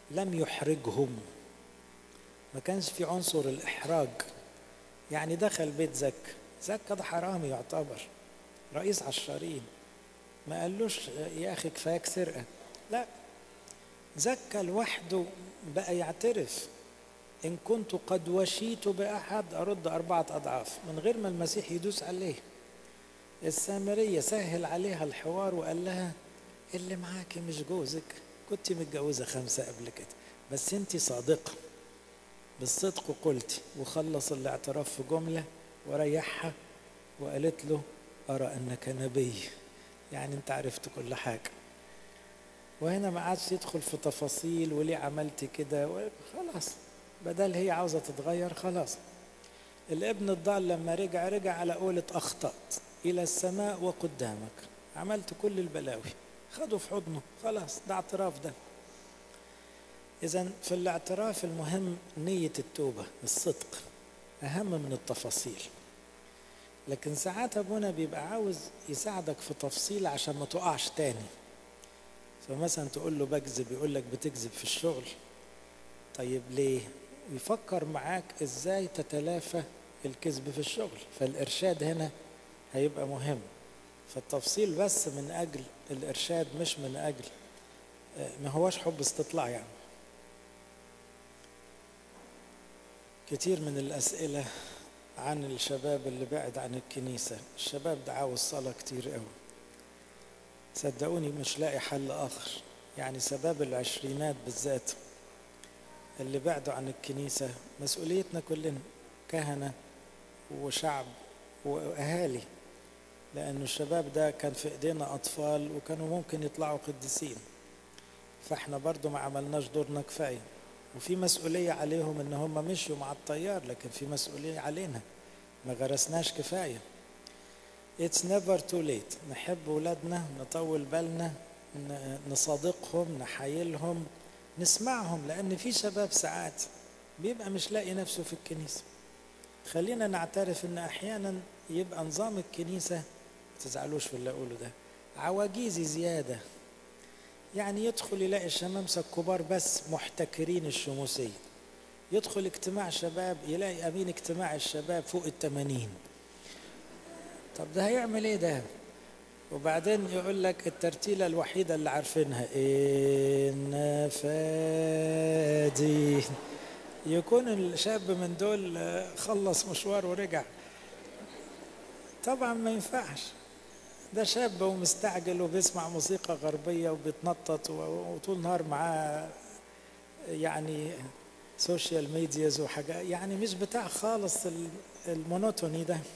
لم يحرجهم ما كانش في عنصر الإحراج يعني دخل بيت زك زكا ده حرامي يعتبر رئيس عشارين ما قالوش يا أخي كفاية سرقة لا زكا لوحده بقى يعترف إن كنت قد وشيت بأحد أرد أربعة أضعاف من غير ما المسيح يدوس عليه السامرية سهل عليها الحوار وقال لها اللي معاكي مش جوزك كنت متجوزة خمسة قبل كده بس انت صادقة بالصدق قلتي وخلص الاعتراف في جملة وريحها وقالت له أرى أنك نبي يعني أنت عرفت كل حاجة وهنا ما عادش يدخل في تفاصيل وليه عملت كده خلاص بدل هي عاوزة تتغير خلاص الابن الضال لما رجع رجع على قولة أخطأت إلى السماء وقدامك عملت كل البلاوي خده في حضنه خلاص ده اعتراف ده إذا في الاعتراف المهم نية التوبة الصدق أهم من التفاصيل لكن ساعات أبونا بيبقى عاوز يساعدك في تفصيل عشان ما تقعش تاني فمثلا تقول له بكذب يقول لك بتكذب في الشغل طيب ليه يفكر معاك ازاي تتلافى الكذب في الشغل فالإرشاد هنا هيبقى مهم فالتفصيل بس من أجل الإرشاد مش من أجل ما هوش حب استطلاع يعني كتير من الأسئلة عن الشباب اللي بعد عن الكنيسة الشباب ده عاوز صلاة كتير قوي صدقوني مش لاقي حل آخر يعني سباب العشرينات بالذات اللي بعدوا عن الكنيسة مسؤوليتنا كلنا كهنة وشعب وأهالي لأن الشباب ده كان في إيدينا أطفال وكانوا ممكن يطلعوا قديسين فإحنا برضو ما عملناش دورنا كفاية وفي مسؤولية عليهم إن هم مشوا مع التيار لكن في مسؤولية علينا ما غرسناش كفاية It's never too late نحب ولادنا نطول بالنا نصادقهم نحايلهم نسمعهم لأن في شباب ساعات بيبقى مش لاقي نفسه في الكنيسة خلينا نعترف إن أحيانا يبقى نظام الكنيسة ما تزعلوش في اللي أقوله ده عواجيزي زيادة يعني يدخل يلاقي الشمامسة الكبار بس محتكرين الشموسية يدخل اجتماع شباب يلاقي أمين اجتماع الشباب فوق التمانين طب ده هيعمل ايه ده وبعدين يقول لك الترتيلة الوحيدة اللي عارفينها إن فادي يكون الشاب من دول خلص مشوار ورجع طبعا ما ينفعش ده شاب ومستعجل وبيسمع موسيقى غربية وبيتنطط وطول نهار معاه يعني سوشيال ميدياز وحاجات يعني مش بتاع خالص المونوتوني ده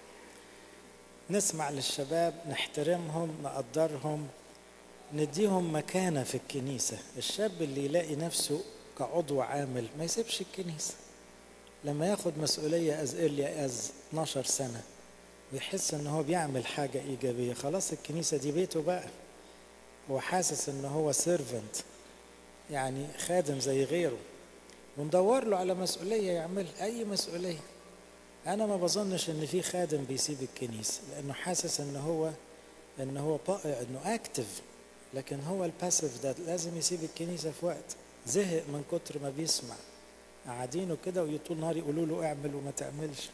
نسمع للشباب نحترمهم نقدرهم نديهم مكانة في الكنيسة الشاب اللي يلاقي نفسه كعضو عامل ما يسيبش الكنيسة لما ياخد مسؤولية از ايرلي از 12 سنة ويحس ان هو بيعمل حاجة ايجابية خلاص الكنيسة دي بيته بقى هو حاسس ان هو سيرفنت يعني خادم زي غيره وندور له على مسؤولية يعمل اي مسؤولية انا ما بظنش ان في خادم بيسيب الكنيسة لانه حاسس ان هو ان هو انه اكتف لكن هو الباسيف ده لازم يسيب الكنيسة في وقت زهق من كتر ما بيسمع قاعدينه كده وطول نهار يقولوا له اعمل وما تعملش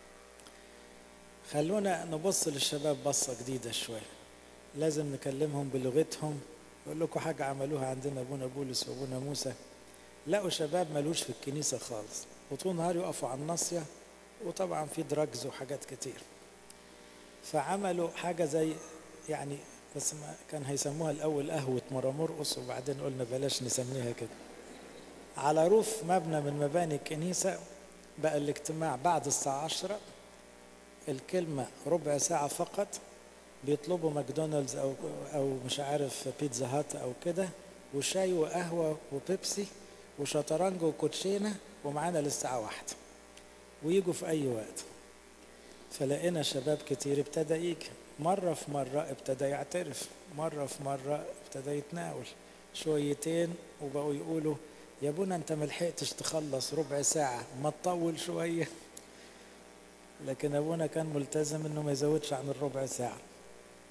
خلونا نبص للشباب بصة جديدة شوية لازم نكلمهم بلغتهم أقول لكم حاجة عملوها عندنا أبونا بولس وأبونا موسى لقوا شباب ملوش في الكنيسة خالص وطول نهار يقفوا على الناصية وطبعا في دراجز وحاجات كتير فعملوا حاجة زي يعني بس ما كان هيسموها الأول قهوة مرامرقص وبعدين قلنا بلاش نسميها كده على روف مبنى من مباني الكنيسة بقى الاجتماع بعد الساعة عشرة الكلمة ربع ساعة فقط بيطلبوا ماكدونالدز أو أو مش عارف بيتزا هات أو كده وشاي وقهوة وبيبسي وشطرنج وكوتشينة ومعانا للساعة واحدة ويجوا في أي وقت فلقينا شباب كتير ابتدى يجي مرة في مرة ابتدى يعترف مرة في مرة ابتدى يتناول شويتين وبقوا يقولوا يا ابونا انت ملحقتش تخلص ربع ساعة ما تطول شوية لكن ابونا كان ملتزم انه ما يزودش عن الربع ساعة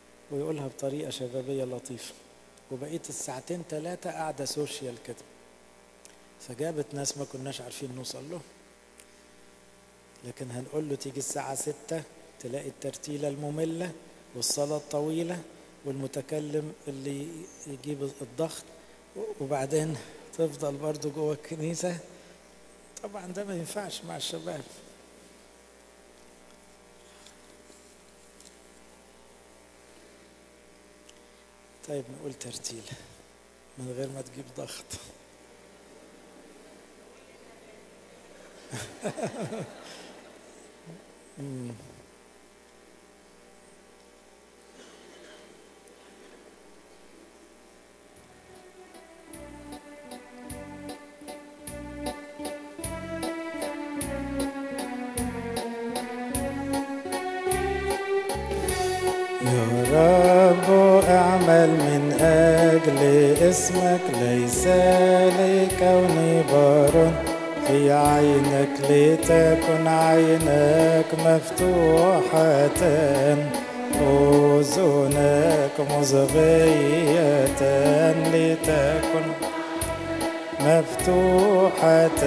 ويقولها بطريقة شبابية لطيفة وبقيت الساعتين ثلاثة قاعدة سوشيال كده فجابت ناس ما كناش عارفين نوصل له لكن هنقول له تيجي الساعة ستة تلاقي الترتيلة المملة والصلاة الطويلة والمتكلم اللي يجيب الضغط وبعدين تفضل برضو جوه الكنيسة طبعا ده ما ينفعش مع الشباب طيب نقول ترتيل من غير ما تجيب ضغط مم. يا رب اعمل من أجل اسمك ليس لكوني بار في عينك لتكن عينك مفتوحة أذنك مصغية لتكن مفتوحة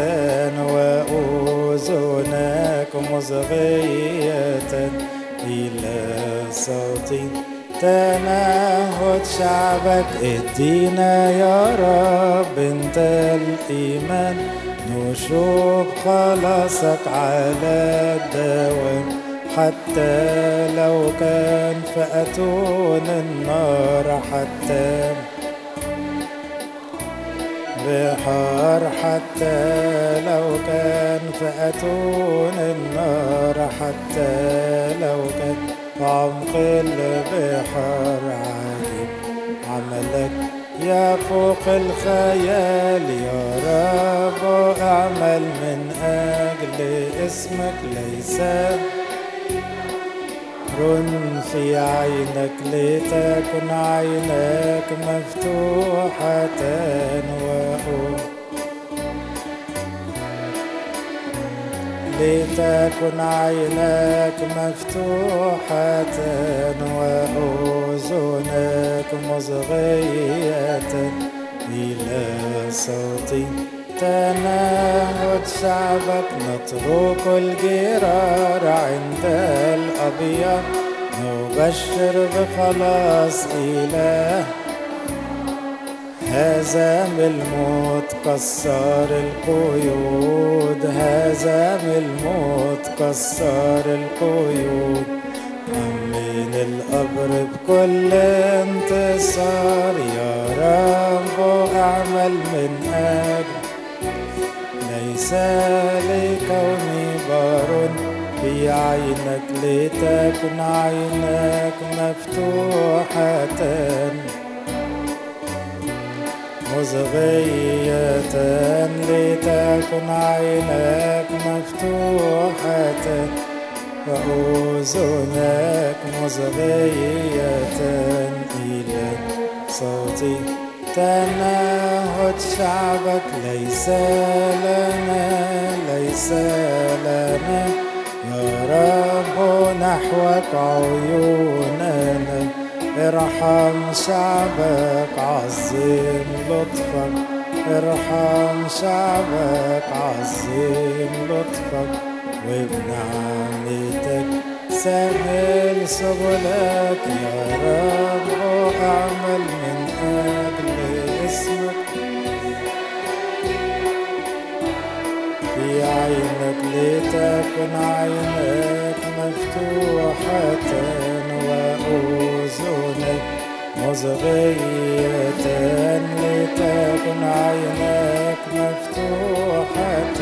وأذنك مصغية إلى صوتي تنهد شعبك ادينا يا رب انت الإيمان نشوف خلاصك على الدوام حتى لو كان فأتون النار حتى بحار حتى لو كان فأتون النار حتى لو كان في عمق البحار عجيب عملك يا فوق الخيال يا رب اعمل من أجل اسمك ليس رن في عينك لتكن عينك مفتوحة وأم لتكن عينك مفتوحة وأذنك مصغية إلى صوتي تنهد شعبك نترك الجرار عند الأبيض نبشر بخلاص إله هزم الموت كسر القيود هزم الموت كسر القيود أمن القبر بكل انتصار يا رب اعمل من أجل ليس لكوني بار في عينك لتكن عينك مفتوحة مصغية لتكن عينك مفتوحة وأذنك مصغية إلى صوتي تنهد شعبك ليس لنا ليس لنا يا رب نحوك عيوننا ارحم شعبك عظيم لطفك ارحم شعبك عظيم لطفك وبنعمتك سهل سبلك يا رب اعمل من اجل اسمك في عينك لتكن عينك مفتوحة وأذنك مصغية لتكن عينك مفتوحة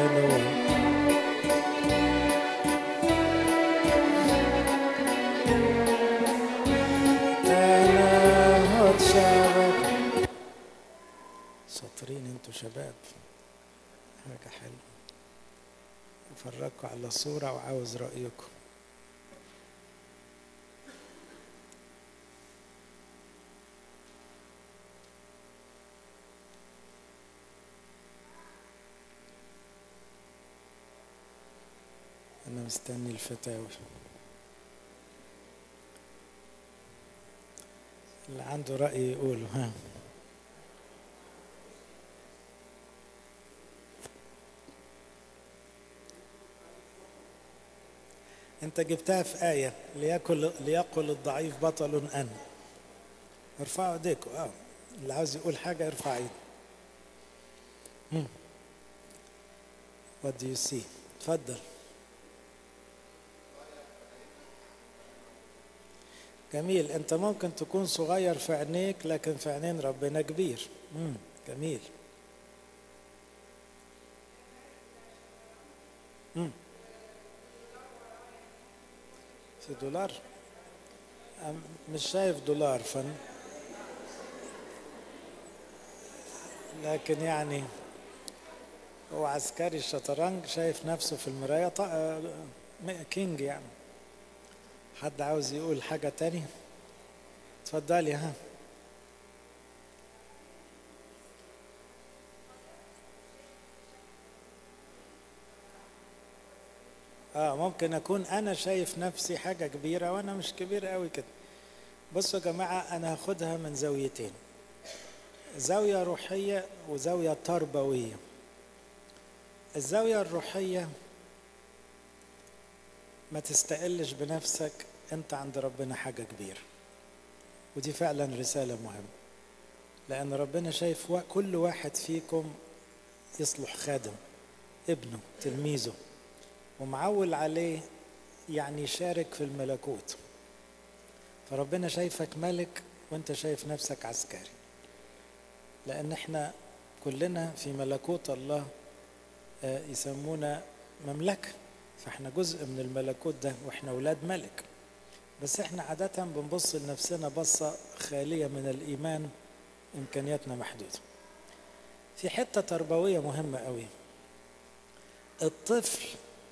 تنهد شعبك شاطرين انتوا شباب حاجة حلوة افرجكم على صورة وعاوز رأيكم أنا مستني الفتاوى اللي عنده رأي يقوله ها انت جبتها في آية ليأكل ليقل الضعيف بطل أنا ارفعوا ايديكم اه اللي عاوز يقول حاجة ارفع ايده مم. What do you see؟ اتفضل جميل انت ممكن تكون صغير في عينيك لكن في عينين ربنا كبير مم. جميل مم. في دولار أم- مش شايف دولار فن لكن يعني هو عسكري الشطرنج شايف نفسه في المراية ط- آه، م- كينج يعني حد عاوز يقول حاجة تاني اتفضلي ها اه ممكن اكون انا شايف نفسي حاجة كبيرة وانا مش كبير قوي كده بصوا يا جماعة انا هاخدها من زاويتين زاوية روحية وزاوية تربوية الزاوية الروحية ما تستقلش بنفسك انت عند ربنا حاجة كبيرة ودي فعلا رسالة مهمة لأن ربنا شايف وا- كل واحد فيكم يصلح خادم ابنه تلميذه ومعول عليه يعني يشارك في الملكوت فربنا شايفك ملك وانت شايف نفسك عسكري لأن احنا كلنا في ملكوت الله آه، يسمونا مملكة فاحنا جزء من الملكوت ده واحنا ولاد ملك بس احنا عادة بنبص لنفسنا بصة خالية من الإيمان إمكانياتنا محدودة في حتة تربوية مهمة قوي الطفل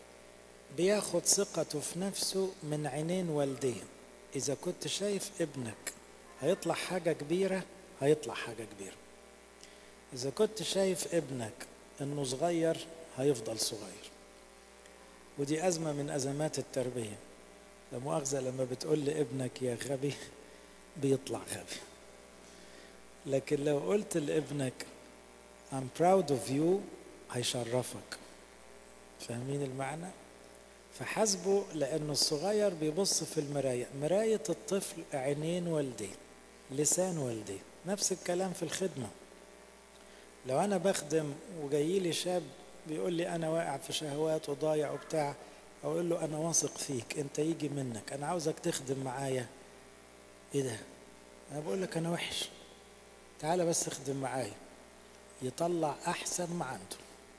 بياخد ثقته في نفسه من عينين والديه إذا كنت شايف ابنك هيطلع حاجة كبيرة هيطلع حاجة كبيرة إذا كنت شايف ابنك إنه صغير هيفضل صغير ودي أزمة من أزمات التربية لا مؤاخذة لما بتقول لابنك يا غبي بيطلع غبي لكن لو قلت لابنك I'm proud of you هيشرفك فاهمين المعنى؟ فحاسبه لأنه الصغير بيبص في المراية مراية الطفل عينين والديه لسان والديه نفس الكلام في الخدمة لو أنا بخدم وجاي لي شاب بيقول لي أنا واقع في شهوات وضايع وبتاع أقول له أنا واثق فيك أنت يجي منك أنا عاوزك تخدم معايا إيه ده؟ أنا بقول لك أنا وحش تعالى بس اخدم معايا يطلع أحسن ما عنده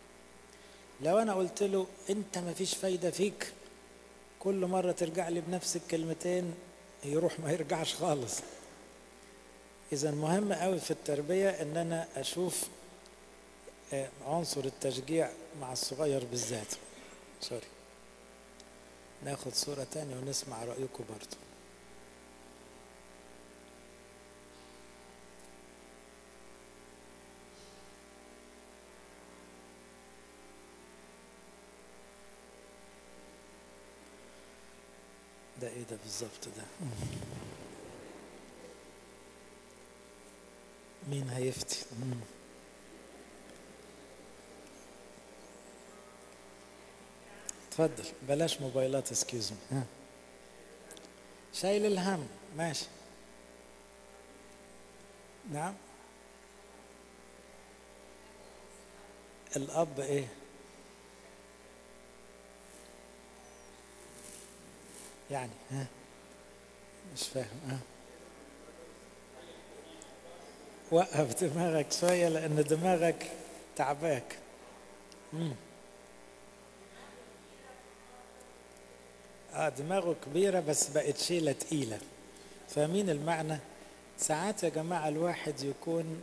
لو أنا قلت له أنت مفيش فايدة فيك كل مرة ترجع لي بنفس الكلمتين يروح ما يرجعش خالص إذا مهم قوي في التربية إن أنا أشوف آه، عنصر التشجيع مع الصغير بالذات سوري ناخد صورة تانية ونسمع رأيكم برضو ده ايه ده بالظبط ده مين هيفتي مم. اتفضل بلاش موبايلات اسكيوز مي شايل الهم ماشي نعم الاب ايه يعني ها مش فاهم ها وقف دماغك شوية لأن دماغك تعباك مم. اه دماغه كبيرة بس بقت شيلة تقيلة فاهمين المعنى ساعات يا جماعة الواحد يكون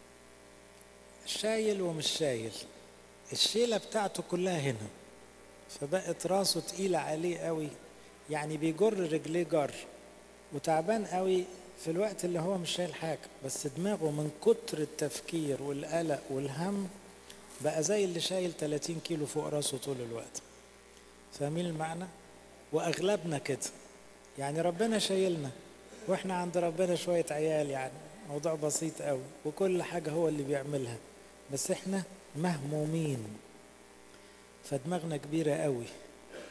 شايل ومش شايل الشيلة بتاعته كلها هنا فبقت راسه تقيلة عليه قوي يعني بيجر رجليه جر وتعبان قوي في الوقت اللي هو مش شايل حاجة بس دماغه من كتر التفكير والقلق والهم بقى زي اللي شايل 30 كيلو فوق راسه طول الوقت فاهمين المعنى؟ واغلبنا كده يعني ربنا شايلنا واحنا عند ربنا شويه عيال يعني موضوع بسيط قوي وكل حاجه هو اللي بيعملها بس احنا مهمومين فدماغنا كبيره قوي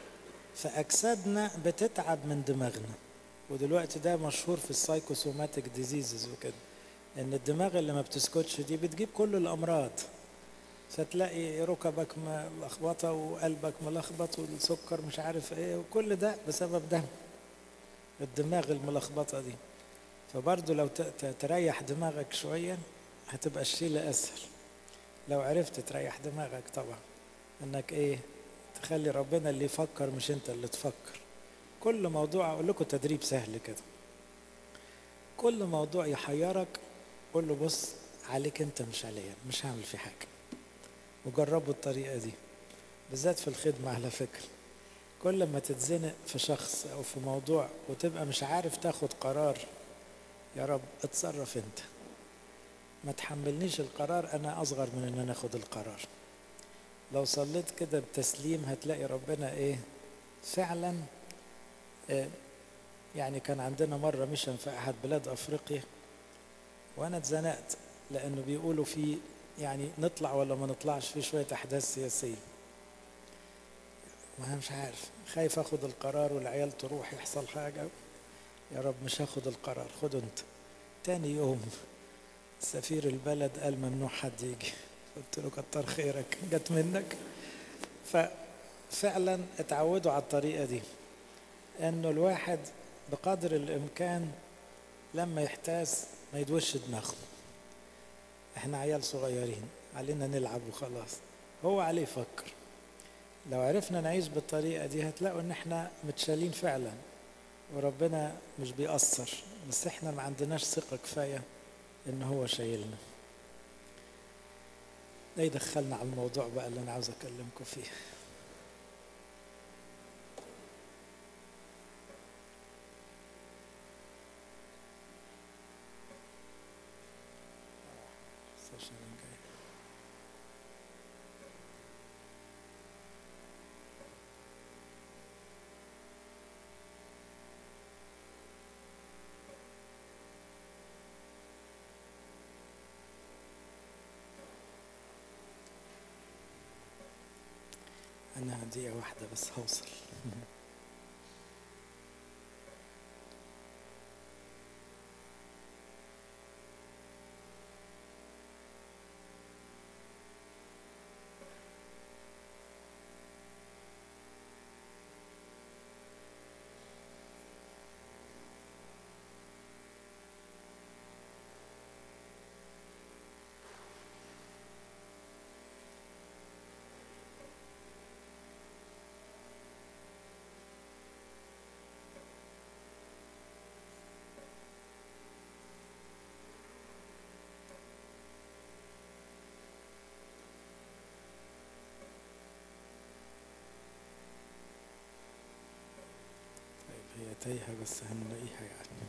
فاجسادنا بتتعب من دماغنا ودلوقتي ده مشهور في السايكوسوماتيك ديزيزز وكده ان الدماغ اللي ما بتسكتش دي بتجيب كل الامراض فتلاقي ركبك ملخبطه وقلبك ملخبط والسكر مش عارف ايه وكل ده بسبب ده الدماغ الملخبطه دي فبرضه لو ت- ت- تريح دماغك شويه هتبقى الشيله اسهل لو عرفت تريح دماغك طبعا انك ايه تخلي ربنا اللي يفكر مش انت اللي تفكر كل موضوع اقول لكم تدريب سهل كده كل موضوع يحيرك قول له بص عليك انت مش عليا مش هعمل فيه حاجه وجربوا الطريقه دي بالذات في الخدمه على فكره كل ما تتزنق في شخص او في موضوع وتبقى مش عارف تاخد قرار يا رب اتصرف انت ما تحملنيش القرار انا اصغر من ان انا اخد القرار لو صليت كده بتسليم هتلاقي ربنا ايه فعلا إيه يعني كان عندنا مرة ميشن في أحد بلاد أفريقيا وأنا اتزنقت لأنه بيقولوا في يعني نطلع ولا ما نطلعش في شوية أحداث سياسية ما أنا مش عارف خايف أخد القرار والعيال تروح يحصل حاجة يا رب مش هاخد القرار خده أنت تاني يوم سفير البلد قال ممنوع حد يجي قلت له كتر خيرك جت منك ففعلا اتعودوا على الطريقة دي انه الواحد بقدر الامكان لما يحتاس ما يدوش دماغه احنا عيال صغيرين علينا نلعب وخلاص هو عليه يفكر لو عرفنا نعيش بالطريقة دي هتلاقوا ان احنا متشالين فعلا وربنا مش بيأثر بس احنا ما عندناش ثقة كفاية ان هو شايلنا ده يدخلنا على الموضوع بقى اللي انا عاوز اكلمكم فيه السيشن الجاي. أنا دقيقة واحدة بس هوصل طيب هي تايهة بس هنلاقيها يعني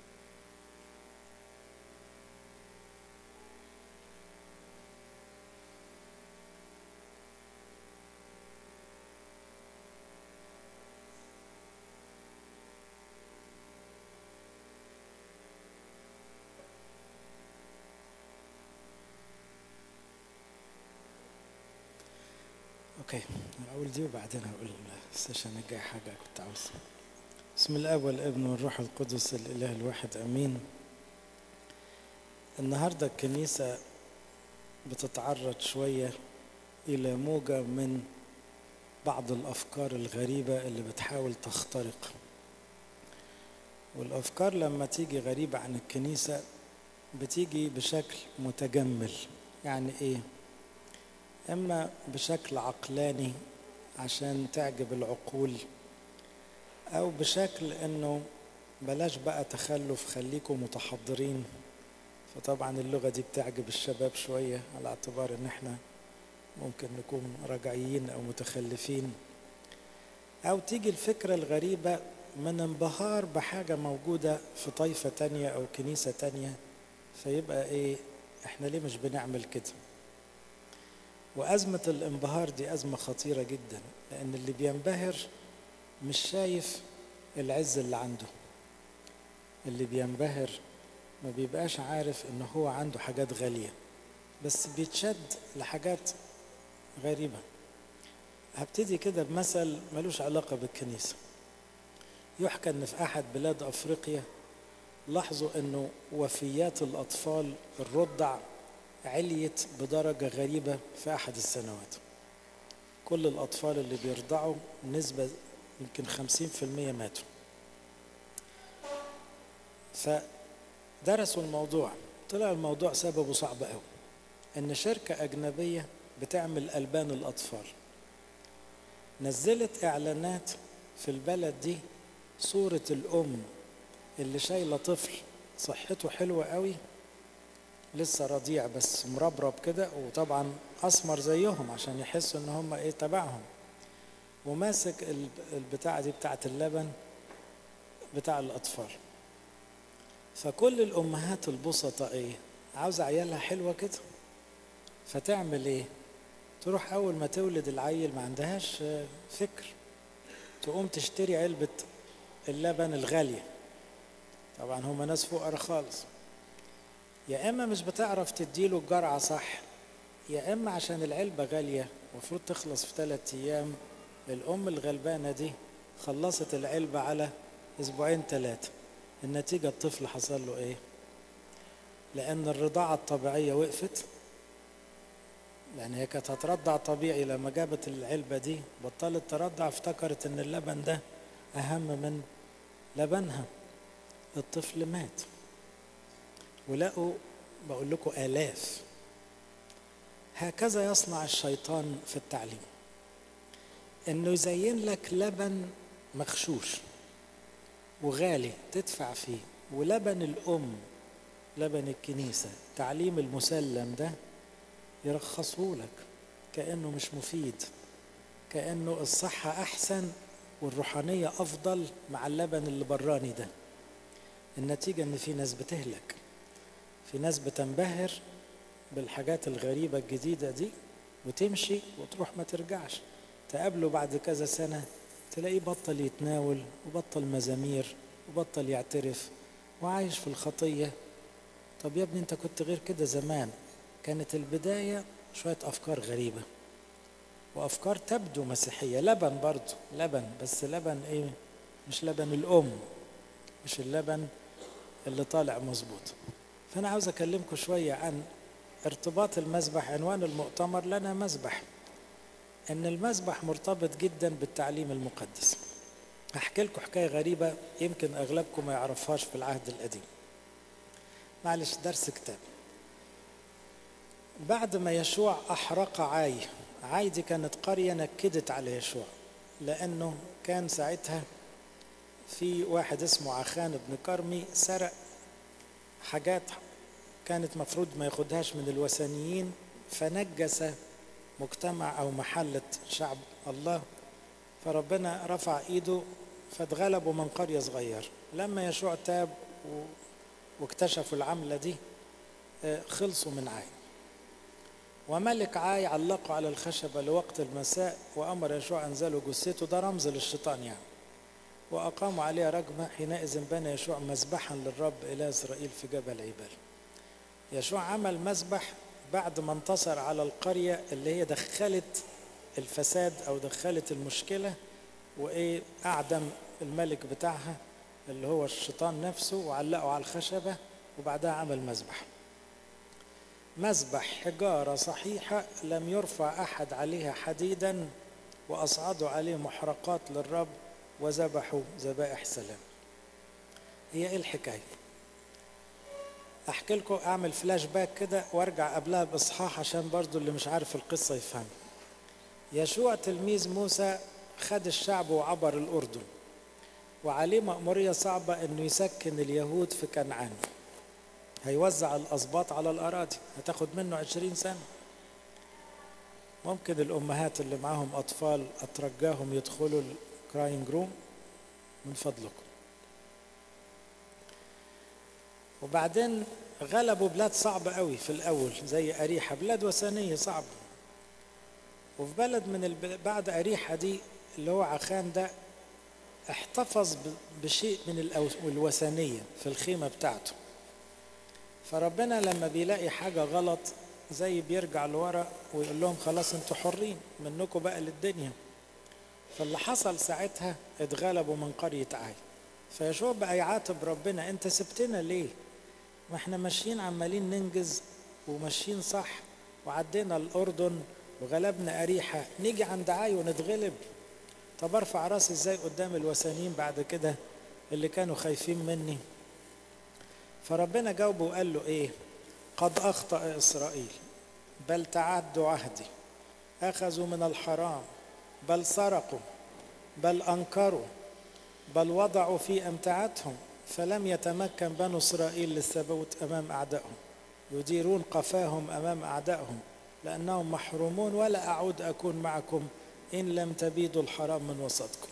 اوكي اقول دي وبعدين هقول السيشن الجاي حاجة كنت عاوزها بسم الاب والابن والروح القدس الاله الواحد امين النهارده الكنيسه بتتعرض شويه الى موجه من بعض الافكار الغريبه اللي بتحاول تخترق والافكار لما تيجي غريبه عن الكنيسه بتيجي بشكل متجمل يعني ايه اما بشكل عقلاني عشان تعجب العقول او بشكل انه بلاش بقى تخلف خليكم متحضرين فطبعا اللغه دي بتعجب الشباب شويه على اعتبار ان احنا ممكن نكون رجعيين او متخلفين او تيجي الفكره الغريبه من انبهار بحاجه موجوده في طائفه تانية او كنيسه تانية فيبقى ايه احنا ليه مش بنعمل كده وازمه الانبهار دي ازمه خطيره جدا لان اللي بينبهر مش شايف العز اللي عنده اللي بينبهر ما بيبقاش عارف ان هو عنده حاجات غالية بس بيتشد لحاجات غريبة هبتدي كده بمثل ملوش علاقة بالكنيسة يحكى ان في احد بلاد افريقيا لاحظوا انه وفيات الاطفال الرضع عليت بدرجة غريبة في احد السنوات كل الاطفال اللي بيرضعوا نسبة يمكن خمسين في المية ماتوا فدرسوا الموضوع طلع الموضوع سببه صعب قوي ان شركة اجنبية بتعمل البان الاطفال نزلت اعلانات في البلد دي صورة الام اللي شايلة طفل صحته حلوة قوي لسه رضيع بس مربرب كده وطبعا اسمر زيهم عشان يحسوا ان هم ايه تبعهم وماسك ال- البتاعة دي بتاعت اللبن بتاع الاطفال فكل الامهات البسطة ايه عاوزة عيالها حلوة كده فتعمل ايه تروح اول ما تولد العيل ما عندهاش آه، فكر تقوم تشتري علبة اللبن الغالية طبعا هم ناس فقراء خالص يا اما مش بتعرف تديله الجرعة صح يا اما عشان العلبة غالية المفروض تخلص في ثلاثة ايام الام الغلبانة دي خلصت العلبة على اسبوعين ثلاثة النتيجة الطفل حصل له ايه لان الرضاعة الطبيعية وقفت لان هي كانت هترضع طبيعي لما جابت العلبة دي بطلت ترضع افتكرت ان اللبن ده اهم من لبنها الطفل مات ولقوا بقول لكم آلاف هكذا يصنع الشيطان في التعليم انه يزين لك لبن مغشوش وغالي تدفع فيه ولبن الام لبن الكنيسه تعليم المسلم ده يرخصه لك كانه مش مفيد كانه الصحه احسن والروحانيه افضل مع اللبن اللي براني ده النتيجه ان في ناس بتهلك في ناس بتنبهر بالحاجات الغريبه الجديده دي وتمشي وتروح ما ترجعش تقابله بعد كذا سنه تلاقيه بطل يتناول وبطل مزامير وبطل يعترف وعايش في الخطيه طب يا ابني انت كنت غير كده زمان كانت البدايه شويه افكار غريبه وافكار تبدو مسيحيه لبن برضه لبن بس لبن ايه مش لبن الام مش اللبن اللي طالع مظبوط فانا عاوز اكلمكم شويه عن ارتباط المذبح عنوان المؤتمر لنا مذبح ان المذبح مرتبط جدا بالتعليم المقدس هحكي لكم حكايه غريبه يمكن اغلبكم ما يعرفهاش في العهد القديم معلش درس كتاب بعد ما يشوع احرق عاي عاي دي كانت قريه نكدت على يشوع لانه كان ساعتها في واحد اسمه عخان بن كرمي سرق حاجات كانت مفروض ما ياخدهاش من الوثنيين فنجس مجتمع او محلة شعب الله فربنا رفع ايده فاتغلبوا من قرية صغيرة لما يشوع تاب و... واكتشفوا العملة دي آه، خلصوا من عاي وملك عاي علقوا على الخشبة لوقت المساء وأمر يشوع أنزلوا جثته ده رمز للشيطان يعني وأقاموا عليها رجمة حينئذ بنى يشوع مذبحا للرب إلى إسرائيل في جبل عبال يشوع عمل مذبح بعد ما انتصر على القرية اللي هي دخلت الفساد أو دخلت المشكلة وإيه أعدم الملك بتاعها اللي هو الشيطان نفسه وعلقه على الخشبة وبعدها عمل مذبح مذبح حجارة صحيحة لم يرفع أحد عليها حديدا وأصعدوا عليه محرقات للرب وذبحوا ذبائح سلام هي إيه الحكاية أحكي لكم أعمل فلاش باك كده وأرجع قبلها بإصحاح عشان برضو اللي مش عارف القصة يفهم يشوع تلميذ موسى خد الشعب وعبر الأردن وعليه مأمورية صعبة إنه يسكن اليهود في كنعان هيوزع الأسباط على الأراضي هتاخد منه عشرين سنة ممكن الأمهات اللي معاهم أطفال أترجاهم يدخلوا الكراينج روم من فضلكم وبعدين غلبوا بلاد صعبة قوي في الأول زي أريحة بلاد وثنية صعبة وفي بلد من الب... بعد أريحة دي اللي هو عخان ده احتفظ ب... بشيء من الأو... الوثنية في الخيمة بتاعته فربنا لما بيلاقي حاجة غلط زي بيرجع لورا ويقول لهم خلاص انتوا حرين منكم بقى للدنيا فاللي حصل ساعتها اتغلبوا من قرية عاي فيشوع بقى يعاتب ربنا انت سبتنا ليه ما احنا ماشيين عمالين ننجز وماشيين صح وعدينا الأردن وغلبنا أريحة نيجي عند عاي ونتغلب طب ارفع راسي ازاي قدام الوثنيين بعد كده اللي كانوا خايفين مني فربنا جاوبه وقال له ايه قد اخطا اسرائيل بل تعدوا عهدي اخذوا من الحرام بل سرقوا بل انكروا بل وضعوا في امتعتهم فلم يتمكن بنو اسرائيل للثبوت امام اعدائهم يديرون قفاهم امام اعدائهم لانهم محرومون ولا اعود اكون معكم ان لم تبيدوا الحرام من وسطكم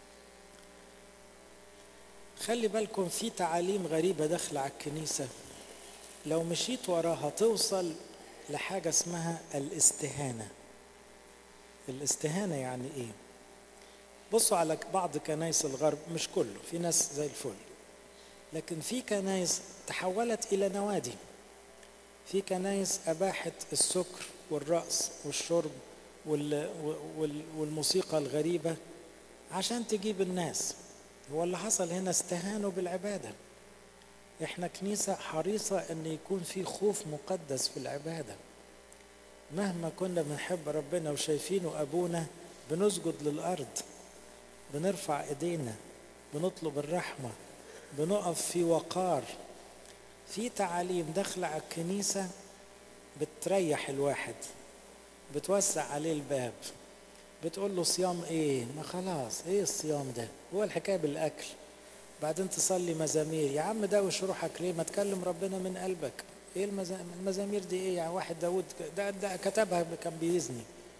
خلي بالكم في تعاليم غريبة داخلة على الكنيسة لو مشيت وراها توصل لحاجة اسمها الاستهانة الاستهانة يعني ايه بصوا على بعض كنايس الغرب مش كله في ناس زي الفل لكن في كنايس تحولت إلى نوادي في كنايس أباحت السكر والرقص والشرب وال وال والموسيقى الغريبة عشان تجيب الناس هو اللي حصل هنا استهانوا بالعبادة احنا كنيسة حريصة ان يكون في خوف مقدس في العبادة مهما كنا بنحب ربنا وشايفينه ابونا بنسجد للارض بنرفع ايدينا بنطلب الرحمة بنقف في وقار في تعاليم داخلة على الكنيسة بتريح الواحد بتوسع عليه الباب بتقول له صيام ايه ما خلاص ايه الصيام ده هو الحكايه بالاكل بعدين تصلي مزامير يا عم دوش روحك ليه ما تكلم ربنا من قلبك ايه المزامير دي ايه يعني واحد داود ده, ده كتبها كان بيزني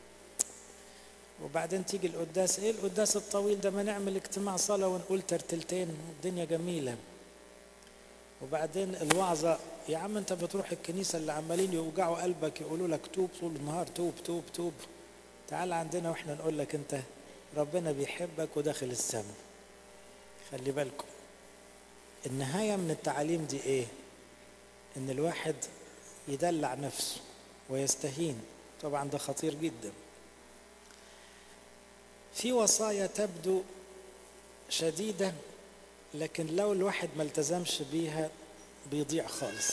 وبعدين تيجي القداس ايه القداس الطويل ده ما نعمل اجتماع صلاة ونقول ترتلتين الدنيا جميلة وبعدين الوعظة يا عم انت بتروح الكنيسة اللي عمالين يوجعوا قلبك يقولوا لك توب طول النهار توب توب توب تعال عندنا واحنا نقول لك انت ربنا بيحبك وداخل السماء خلي بالكم النهاية من التعاليم دي ايه ان الواحد يدلع نفسه ويستهين طبعا ده خطير جدا في وصايا تبدو شديدة لكن لو الواحد ما التزمش بيها بيضيع خالص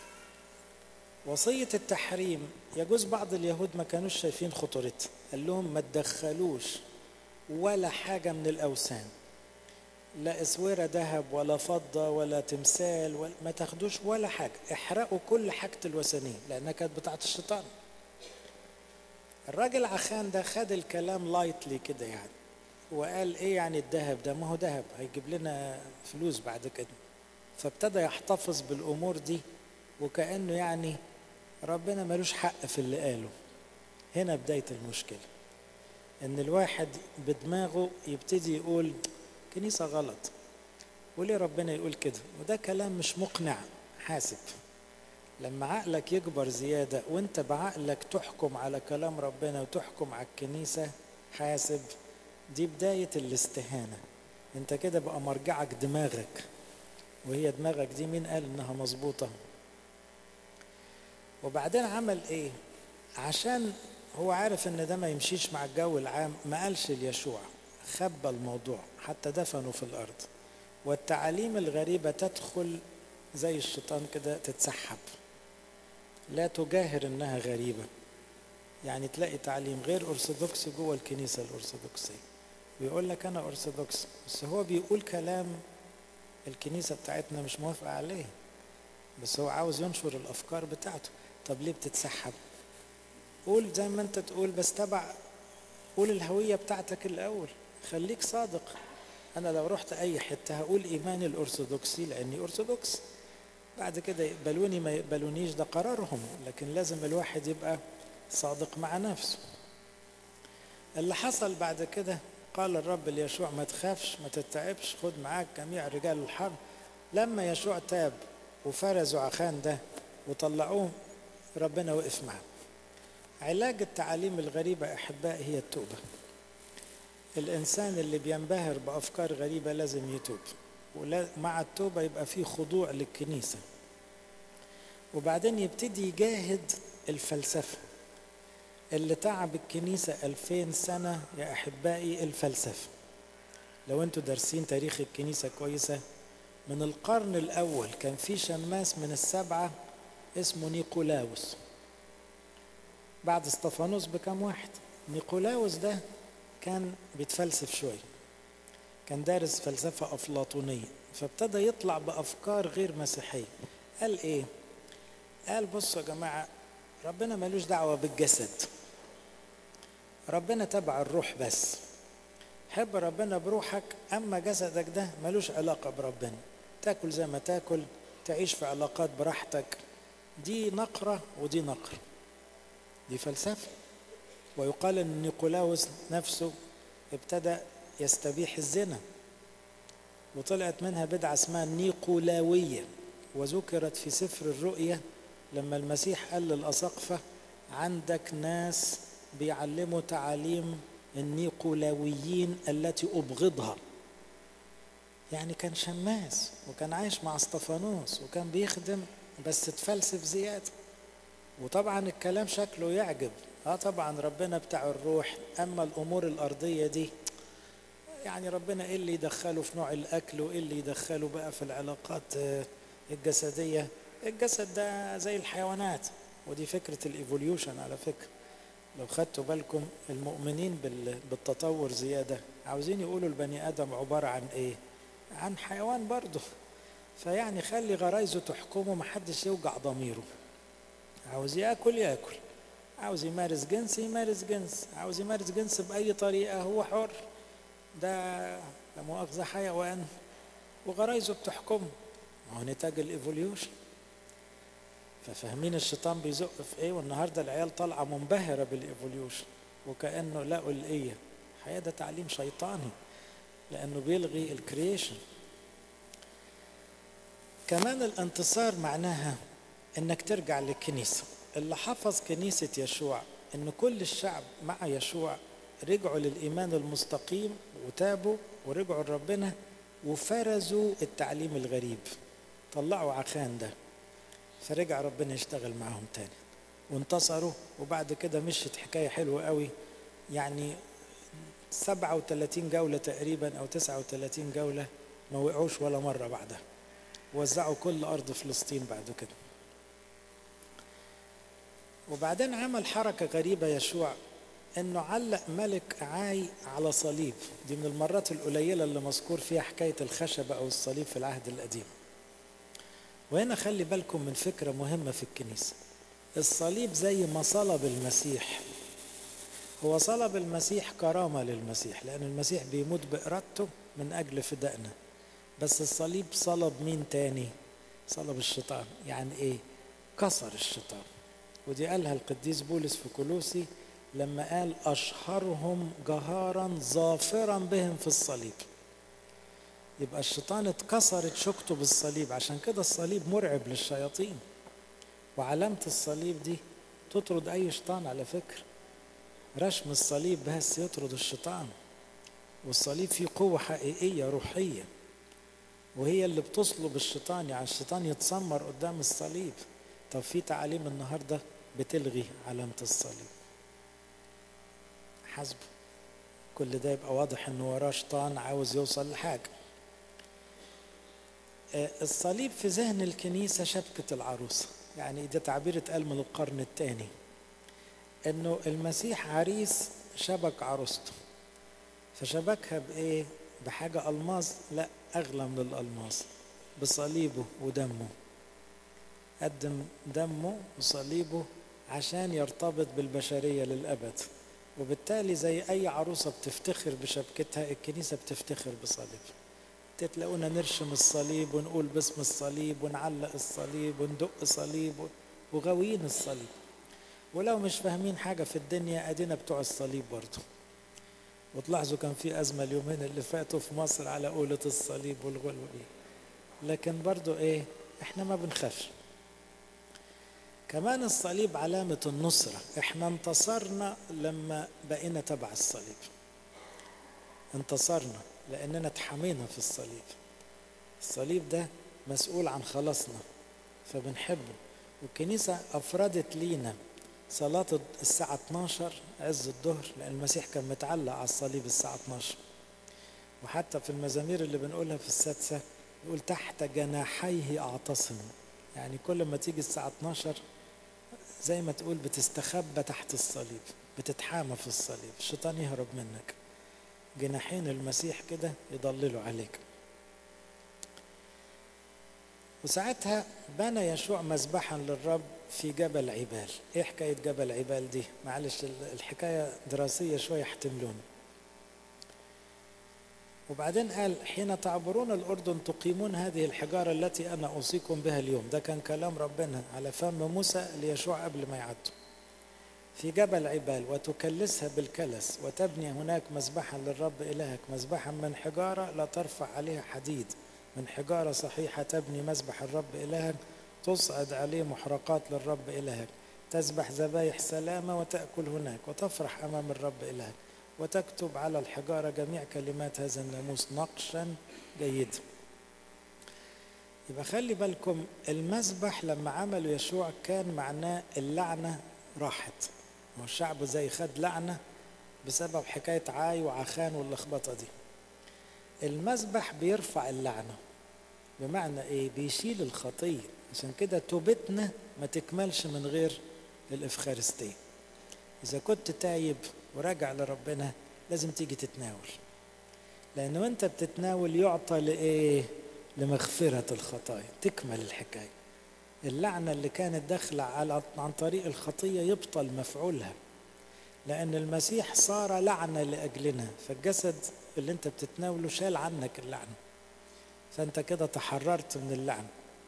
وصية التحريم يجوز بعض اليهود ما كانوش شايفين خطورتها قال لهم ما تدخلوش ولا حاجة من الأوثان لا اسوره ذهب ولا فضه ولا تمثال ولا ما تاخدوش ولا حاجه احرقوا كل حاجه الوثنيه لانها كانت بتاعه الشيطان الراجل عخان ده خد الكلام لايتلي كده يعني وقال ايه يعني الذهب ده ما هو ذهب هيجيب لنا فلوس بعد كده فابتدى يحتفظ بالامور دي وكانه يعني ربنا ملوش حق في اللي قاله هنا بدايه المشكله ان الواحد بدماغه يبتدي يقول كنيسة غلط وليه ربنا يقول كده وده كلام مش مقنع حاسب لما عقلك يكبر زيادة وانت بعقلك تحكم على كلام ربنا وتحكم على الكنيسة حاسب دي بداية الاستهانة انت كده بقى مرجعك دماغك وهي دماغك دي مين قال انها مظبوطة وبعدين عمل ايه عشان هو عارف ان ده ما يمشيش مع الجو العام ما قالش ليشوع خبى الموضوع حتى دفنوا في الارض والتعاليم الغريبه تدخل زي الشيطان كده تتسحب لا تجاهر انها غريبه يعني تلاقي تعليم غير ارثوذكسي جوه الكنيسه الارثوذكسيه ويقول لك انا ارثوذكس بس هو بيقول كلام الكنيسه بتاعتنا مش موافقه عليه بس هو عاوز ينشر الافكار بتاعته طب ليه بتتسحب قول زي ما انت تقول بس تبع قول الهويه بتاعتك الاول خليك صادق انا لو رحت اي حته هقول ايماني الارثوذكسي لاني ارثوذكس بعد كده يقبلوني ما يقبلونيش ده قرارهم لكن لازم الواحد يبقى صادق مع نفسه اللي حصل بعد كده قال الرب ليشوع ما تخافش ما تتعبش خد معاك جميع رجال الحرب لما يشوع تاب وفرزوا عخان ده وطلعوه ربنا وقف معاه علاج التعاليم الغريبة أحبائي هي التوبة الإنسان اللي بينبهر بأفكار غريبة لازم يتوب ومع التوبة يبقى فيه خضوع للكنيسة وبعدين يبتدي يجاهد الفلسفة اللي تعب الكنيسة ألفين سنة يا أحبائي الفلسفة لو أنتوا دارسين تاريخ الكنيسة كويسة من القرن الأول كان في شماس من السبعة اسمه نيقولاوس بعد استفانوس بكم واحد نيقولاوس ده كان بيتفلسف شوية كان دارس فلسفة أفلاطونية فابتدى يطلع بأفكار غير مسيحية قال إيه؟ قال بصوا يا جماعة ربنا ملوش دعوة بالجسد ربنا تبع الروح بس حب ربنا بروحك أما جسدك ده ملوش علاقة بربنا تاكل زي ما تاكل تعيش في علاقات براحتك دي نقرة ودي نقرة دي فلسفة ويقال أن نيقولاوس نفسه ابتدى يستبيح الزنا وطلعت منها بدعة اسمها النيقولاوية وذكرت في سفر الرؤية لما المسيح قال للأساقفة عندك ناس بيعلموا تعاليم النيقولاويين التي أبغضها يعني كان شماس وكان عايش مع اسطفانوس وكان بيخدم بس تفلسف زيادة وطبعا الكلام شكله يعجب اه طبعا ربنا بتاع الروح اما الامور الارضية دي يعني ربنا ايه اللي يدخله في نوع الاكل وايه اللي يدخله بقى في العلاقات الجسدية الجسد ده زي الحيوانات ودي فكرة الايفوليوشن على فكرة لو خدتوا بالكم المؤمنين بالتطور زيادة عاوزين يقولوا البني ادم عبارة عن ايه عن حيوان برضه فيعني خلي غرايزه تحكمه محدش يوجع ضميره عاوز ياكل ياكل عاوز يمارس جنس يمارس جنس عاوز يمارس جنس بأي طريقة هو حر ده لا مؤاخذة حيوان وغرايزه بتحكمه ما هو نتاج الايفوليوشن ففاهمين الشيطان بيزق في ايه والنهارده العيال طالعه منبهره بالايفوليوشن وكانه لقوا الايه الحقيقه ده تعليم شيطاني لانه بيلغي الكرييشن كمان الانتصار معناها انك ترجع للكنيسه اللي حفظ كنيسه يشوع ان كل الشعب مع يشوع رجعوا للايمان المستقيم وتابوا ورجعوا لربنا وفرزوا التعليم الغريب طلعوا عخان ده فرجع ربنا يشتغل معاهم تاني وانتصروا وبعد كده مشيت حكايه حلوه قوي يعني 37 جوله تقريبا او 39 جوله ما وقعوش ولا مره بعدها وزعوا كل ارض فلسطين بعد كده وبعدين عمل حركه غريبه يشوع انه علق ملك عاي على صليب دي من المرات القليله اللي مذكور فيها حكايه الخشبه او الصليب في العهد القديم وهنا خلي بالكم من فكره مهمه في الكنيسه الصليب زي ما صلب المسيح هو صلب المسيح كرامه للمسيح لان المسيح بيموت بارادته من اجل فدائنا بس الصليب صلب مين تاني صلب الشيطان يعني ايه كسر الشيطان ودي قالها القديس بولس في كولوسي لما قال أشهرهم جهارا ظافرا بهم في الصليب يبقى الشيطان اتكسرت شوكته بالصليب عشان كده الصليب مرعب للشياطين وعلامة الصليب دي تطرد أي شيطان على فكرة رشم الصليب بس يطرد الشيطان والصليب فيه قوة حقيقية روحية وهي اللي بتصلب الشيطان يعني الشيطان يتسمر قدام الصليب طب في تعاليم النهارده بتلغي علامة الصليب حسب كل ده يبقى واضح انه وراه شيطان عاوز يوصل لحاجة الصليب في ذهن الكنيسة شبكة العروسة يعني ده تعبير اتقال من القرن الثاني انه المسيح عريس شبك عروسته فشبكها بايه بحاجة ألماس لا أغلى من الألماس بصليبه ودمه قدم دمه وصليبه عشان يرتبط بالبشرية للأبد وبالتالي زي أي عروسة بتفتخر بشبكتها الكنيسة بتفتخر بصليب تلاقونا نرشم الصليب ونقول باسم الصليب ونعلق الصليب وندق صليب وغاويين الصليب ولو مش فاهمين حاجة في الدنيا أدينا بتوع الصليب برضه وتلاحظوا كان في أزمة اليومين اللي فاتوا في مصر على قولة الصليب والغلو لكن برضه إيه إحنا ما بنخافش كمان الصليب علامة النصرة احنا انتصرنا لما بقينا تبع الصليب انتصرنا لأننا اتحمينا في الصليب الصليب ده مسؤول عن خلاصنا فبنحبه والكنيسة أفردت لينا صلاة الساعة 12 عز الظهر لأن المسيح كان متعلق على الصليب الساعة 12 وحتى في المزامير اللي بنقولها في السادسة يقول تحت جناحيه أعتصم يعني كل ما تيجي الساعة 12 زي ما تقول بتستخبى تحت الصليب بتتحامى في الصليب الشيطان يهرب منك جناحين المسيح كده يضللوا عليك وساعتها بنى يشوع مذبحا للرب في جبل عبال ايه حكاية جبل عبال دي معلش الحكاية دراسية شوية احتملون وبعدين قال حين تعبرون الأردن تقيمون هذه الحجارة التي أنا أوصيكم بها اليوم ده كان كلام ربنا على فم موسى ليشوع قبل ما يعدوا في جبل عبال وتكلسها بالكلس وتبني هناك مذبحا للرب إلهك مذبحا من حجارة لا ترفع عليها حديد من حجارة صحيحة تبني مذبح الرب إلهك تصعد عليه محرقات للرب إلهك تذبح ذبايح سلامة وتأكل هناك وتفرح أمام الرب إلهك وتكتب على الحجارة جميع كلمات هذا الناموس نقشا جيدا يبقى خلي بالكم المذبح لما عملوا يشوع كان معناه اللعنة راحت هو الشعب زي خد لعنة بسبب حكاية عاي وعخان واللخبطة دي المذبح بيرفع اللعنة بمعنى ايه بيشيل الخطية عشان كده توبتنا ما تكملش من غير الإفخارستية إذا كنت تايب وراجع لربنا لازم تيجي تتناول لأن وأنت بتتناول يعطى لإيه؟ لمغفرة الخطايا تكمل الحكاية اللعنة اللي كانت داخلة على عن طريق الخطية يبطل مفعولها لأن المسيح صار لعنة لأجلنا فالجسد اللي أنت بتتناوله شال عنك اللعنة فأنت كده تحررت من اللعنة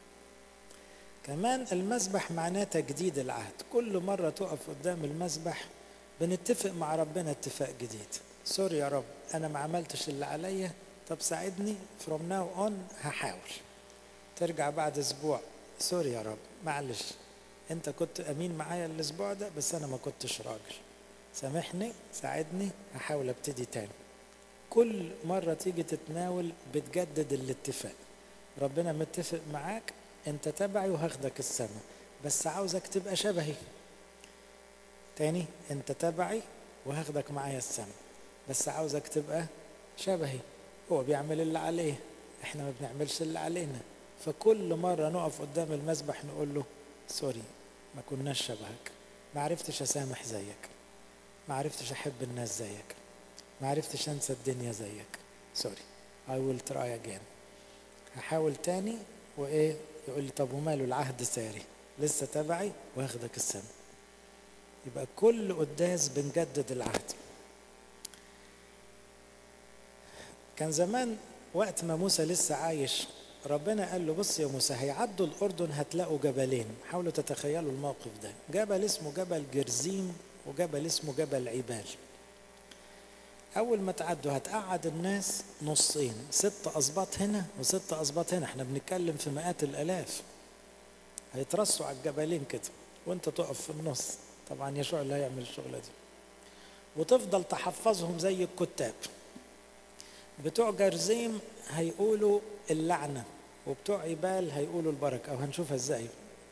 كمان المسبح معناه تجديد العهد كل مرة تقف قدام المسبح بنتفق مع ربنا اتفاق جديد سوري يا رب انا ما عملتش اللي عليا طب ساعدني from now on هحاول ترجع بعد اسبوع سوري يا رب معلش انت كنت امين معايا الاسبوع ده بس انا ما كنتش راجل سامحني ساعدني هحاول ابتدي تاني كل مرة تيجي تتناول بتجدد الاتفاق ربنا متفق معاك انت تبعي وهاخدك السماء بس عاوزك تبقى شبهي تاني انت تبعي وهاخدك معايا السماء بس عاوزك تبقى شبهي هو بيعمل اللي عليه احنا ما بنعملش اللي علينا فكل مرة نقف قدام المسبح نقول له سوري ما كناش شبهك ما عرفتش اسامح زيك ما عرفتش احب الناس زيك ما عرفتش انسى الدنيا زيك سوري I will try again هحاول تاني وايه يقول لي طب وماله العهد ساري لسه تبعي واخدك السماء يبقى كل قداس بنجدد العهد كان زمان وقت ما موسى لسه عايش ربنا قال له بص يا موسى هيعدوا الأردن هتلاقوا جبلين حاولوا تتخيلوا الموقف ده جبل اسمه جبل جرزيم وجبل اسمه جبل عبال أول ما تعدوا هتقعد الناس نصين ست أسباط هنا وست أسباط هنا احنا بنتكلم في مئات الآلاف هيترصوا على الجبلين كده وانت تقف في النص طبعا يشوع اللي هيعمل الشغلة دي وتفضل تحفظهم زي الكتاب بتوع جرزيم هيقولوا اللعنة وبتوع عبال هيقولوا البركة أو هنشوفها ازاي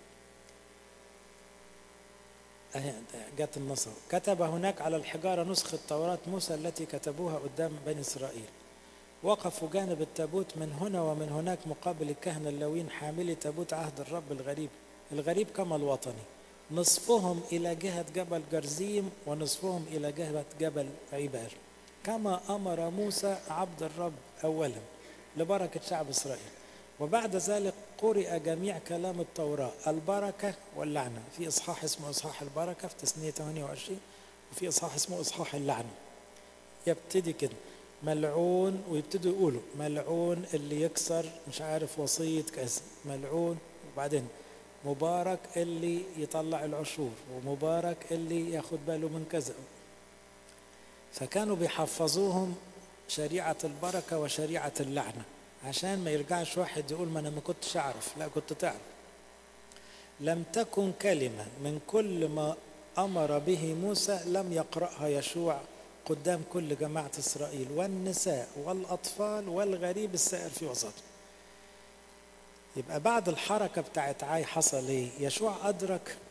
أهي جت النص كتب هناك على الحجارة نسخة توراة موسى التي كتبوها قدام بني إسرائيل وقفوا جانب التابوت من هنا ومن هناك مقابل الكهنة اللوين حاملي تابوت عهد الرب الغريب الغريب كما الوطني نصفهم إلى جهة جبل جرزيم ونصفهم إلى جهة جبل عبال كما أمر موسى عبد الرب أولا لبركة شعب إسرائيل وبعد ذلك قرئ جميع كلام التوراة البركة واللعنة في إصحاح اسمه إصحاح البركة في تسنية 28 وفي إصحاح اسمه إصحاح اللعنة يبتدي كده ملعون ويبتدوا يقولوا ملعون اللي يكسر مش عارف وصية كذا ملعون وبعدين مبارك اللي يطلع العشور ومبارك اللي ياخد باله من كذا فكانوا بيحفظوهم شريعة البركة وشريعة اللعنة عشان ما يرجعش واحد يقول ما أنا ما كنتش أعرف لا كنت تعرف لم تكن كلمة من كل ما أمر به موسى لم يقرأها يشوع قدام كل جماعة إسرائيل والنساء والأطفال والغريب السائر في وسطهم يبقى بعد الحركة بتاعت عاي حصل ايه يشوع أدرك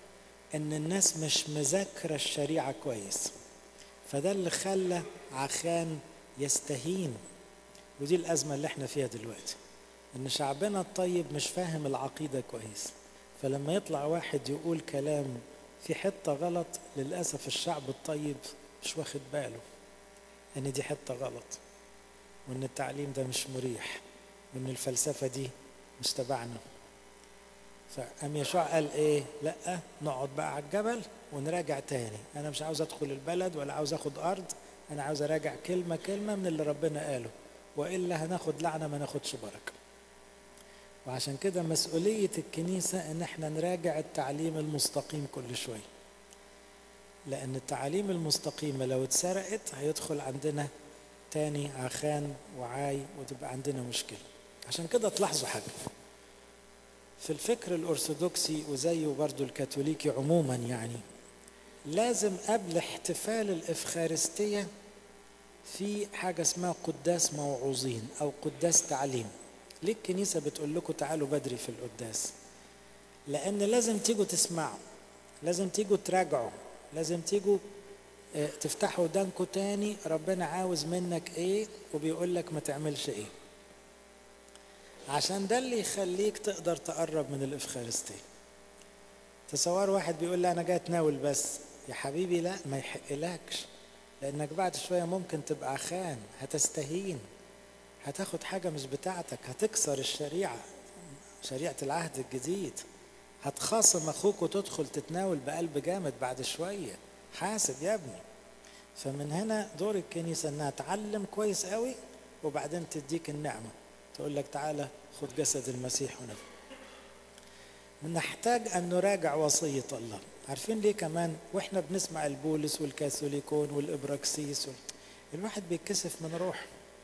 ان الناس مش مذاكره الشريعه كويس فده اللي خلى عخان يستهين ودي الازمه اللي احنا فيها دلوقتي ان شعبنا الطيب مش فاهم العقيده كويس فلما يطلع واحد يقول كلام في حته غلط للاسف الشعب الطيب مش واخد باله ان دي حته غلط وان التعليم ده مش مريح وان الفلسفه دي مش تبعنا فقام يشوع قال ايه لا نقعد بقى على الجبل ونراجع تاني انا مش عاوز ادخل البلد ولا عاوز اخد ارض انا عاوز اراجع كلمه كلمه من اللي ربنا قاله والا هناخد لعنه ما ناخدش بركه وعشان كده مسؤوليه الكنيسه ان احنا نراجع التعليم المستقيم كل شويه لان التعاليم المستقيمه لو اتسرقت هيدخل عندنا تاني عخان وعاي وتبقى عندنا مشكله عشان كده تلاحظوا حاجه في الفكر الأرثوذكسي وزيه برضو الكاثوليكي عموما يعني لازم قبل احتفال الإفخارستية في حاجة اسمها قداس موعوظين أو قداس تعليم ليه الكنيسة بتقول لكم تعالوا بدري في القداس لأن لازم تيجوا تسمعوا لازم تيجوا تراجعوا لازم تيجوا اه تفتحوا ودانكم تاني ربنا عاوز منك ايه وبيقول لك ما تعملش ايه عشان ده اللي يخليك تقدر تقرب من الإفخارستية تصور واحد بيقول لي أنا جاي أتناول بس يا حبيبي لا ما يحقلكش لأنك بعد شوية ممكن تبقى خان هتستهين هتاخد حاجة مش بتاعتك هتكسر الشريعة شريعة العهد الجديد هتخاصم أخوك وتدخل تتناول بقلب جامد بعد شوية حاسب يا ابني فمن هنا دور الكنيسة إنها تعلم كويس قوي وبعدين تديك النعمة تقول لك تعالى خد جسد المسيح ونفسه نحتاج أن نراجع وصية الله عارفين ليه كمان وإحنا بنسمع البولس والكاثوليكون والإبراكسيس وال... الواحد بيتكسف من روح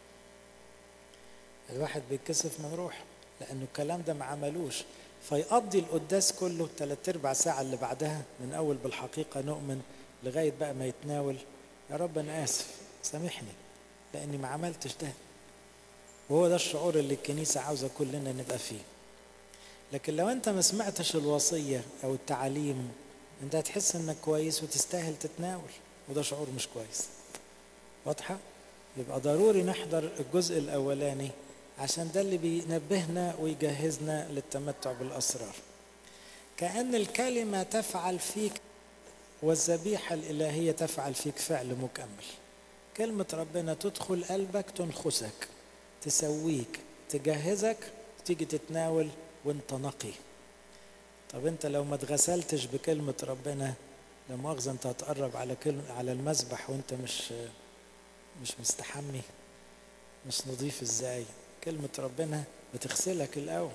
الواحد بيتكسف من روح لأنه الكلام ده ما عملوش فيقضي القداس كله ثلاث أرباع ساعة اللي بعدها من أول بالحقيقة نؤمن لغاية بقى ما يتناول يا رب أنا آسف سامحني لأني ما عملتش ده وهو ده الشعور اللي الكنيسة عاوزة كلنا نبقى فيه لكن لو انت ما سمعتش الوصية او التعاليم انت هتحس انك كويس وتستاهل تتناول وده شعور مش كويس واضحة؟ يبقى ضروري نحضر الجزء الاولاني عشان ده اللي بينبهنا ويجهزنا للتمتع بالاسرار كأن الكلمة تفعل فيك والذبيحة الإلهية تفعل فيك فعل مكمل كلمة ربنا تدخل قلبك تنخسك تسويك تجهزك تيجي تتناول وانت نقي طب انت لو ما اتغسلتش بكلمة ربنا لا مؤاخذة انت هتقرب على كلمة على المذبح وانت مش مش مستحمي مش نظيف ازاي كلمة ربنا بتغسلك الأول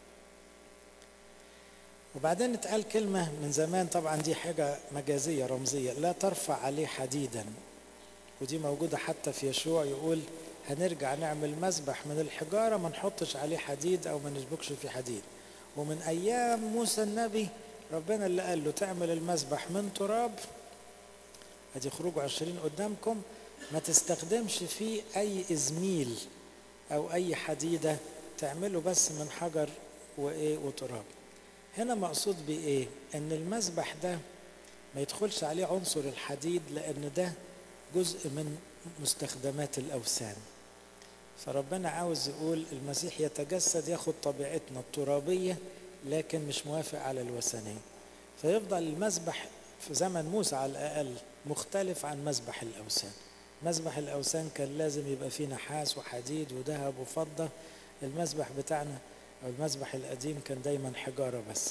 وبعدين اتقال كلمة من زمان طبعا دي حاجة مجازية رمزية لا ترفع عليه حديدا ودي موجودة حتى في يشوع يقول هنرجع نعمل مذبح من الحجارة ما نحطش عليه حديد أو ما نشبكش فيه حديد ومن أيام موسى النبي ربنا اللي قال له تعمل المذبح من تراب ادي خروج عشرين قدامكم ما تستخدمش فيه أي إزميل أو أي حديدة تعمله بس من حجر وإيه وتراب هنا مقصود بإيه؟ إن المذبح ده ما يدخلش عليه عنصر الحديد لأن ده جزء من مستخدمات الأوثان فربنا عاوز يقول المسيح يتجسد ياخد طبيعتنا الترابية لكن مش موافق على الوثنية فيفضل المذبح في زمن موسى على الأقل مختلف عن مذبح الأوثان مذبح الأوثان كان لازم يبقى فيه نحاس وحديد وذهب وفضة المذبح بتاعنا أو المذبح القديم كان دايما حجارة بس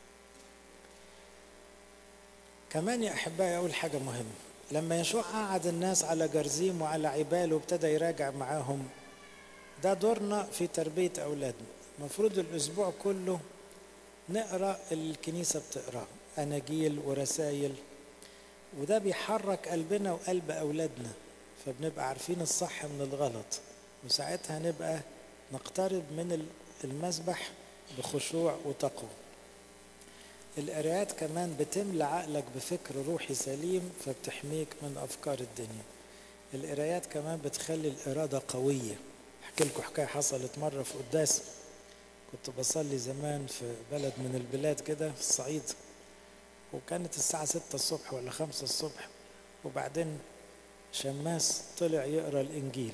كمان يا أحبائي أقول حاجة مهمة لما يشوع قعد الناس على جرزيم وعلى عبال وابتدى يراجع معاهم ده دورنا في تربية أولادنا المفروض الأسبوع كله نقرأ اللي الكنيسة بتقراه أناجيل ورسائل وده بيحرك قلبنا وقلب أولادنا فبنبقى عارفين الصح من الغلط وساعتها نبقى نقترب من المسبح بخشوع وتقوى القراءات كمان بتملى عقلك بفكر روحي سليم فبتحميك من أفكار الدنيا القرايات كمان بتخلي الإرادة قوية أحكي لكم حكاية حصلت مرة في قداس كنت بصلي زمان في بلد من البلاد كده في الصعيد وكانت الساعة ستة الصبح ولا خمسة الصبح وبعدين شماس طلع يقرأ الإنجيل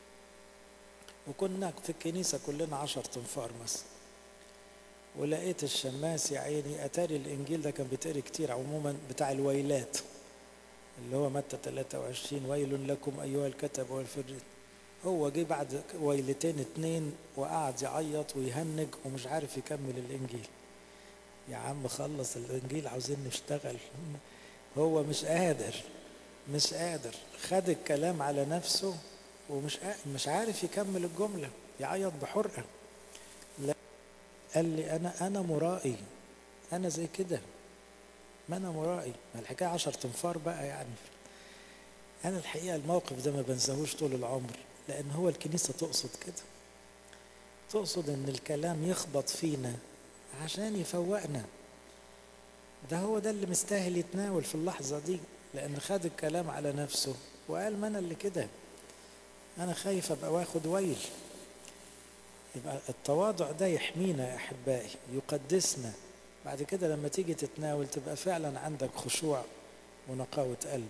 وكنا في الكنيسة كلنا عشر تنفار مثلا ولقيت الشماس يا عيني أتاري الإنجيل ده كان بيتقري كتير عموما بتاع الويلات اللي هو متى 23 ويل لكم أيها الكتب والفريد هو جه بعد ويلتين اتنين وقعد يعيط ويهنج ومش عارف يكمل الإنجيل يا عم خلص الإنجيل عاوزين نشتغل هو مش قادر مش قادر خد الكلام على نفسه ومش مش عارف يكمل الجملة يعيط بحرقة لا قال لي أنا أنا مرائي أنا زي كده ما أنا مرائي ما الحكاية عشر تنفار بقى يعني أنا الحقيقة الموقف ده ما بنساهوش طول العمر لأن هو الكنيسة تقصد كده تقصد إن الكلام يخبط فينا عشان يفوقنا ده هو ده اللي مستاهل يتناول في اللحظة دي لأن خد الكلام على نفسه وقال ما أنا اللي كده أنا خايف أبقى واخد ويل يبقى التواضع ده يحمينا يا أحبائي يقدسنا بعد كده لما تيجي تتناول تبقى فعلا عندك خشوع ونقاوة قلب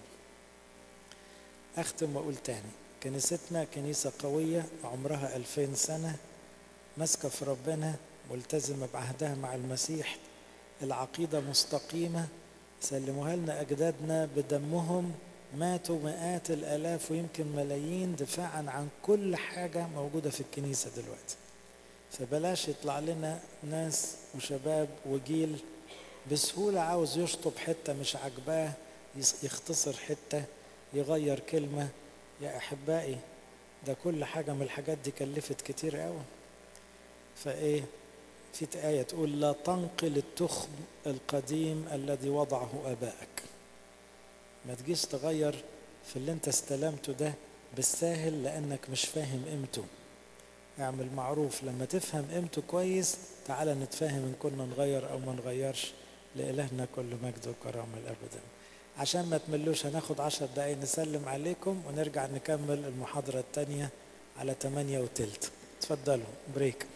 أختم وأقول تاني كنيستنا كنيسة قوية عمرها ألفين سنة ماسكة في ربنا ملتزمة بعهدها مع المسيح العقيدة مستقيمة سلموها لنا أجدادنا بدمهم ماتوا مئات الآلاف ويمكن ملايين دفاعا عن كل حاجة موجودة في الكنيسة دلوقتي فبلاش يطلع لنا ناس وشباب وجيل بسهولة عاوز يشطب حتة مش عاجباه يختصر حتة يغير كلمة يا أحبائي ده كل حاجة من الحاجات دي كلفت كتير قوي فإيه في آية تقول لا تنقل التخم القديم الذي وضعه آبائك ما تجيش تغير في اللي انت استلمته ده بالساهل لأنك مش فاهم قيمته اعمل معروف لما تفهم قيمته كويس تعالى نتفاهم ان كنا نغير او ما نغيرش لإلهنا كل مجد وكرامة الأبدا عشان ما تملوش هناخد عشر دقايق نسلم عليكم ونرجع نكمل المحاضرة التانية على تمانية وتلت تفضلوا بريك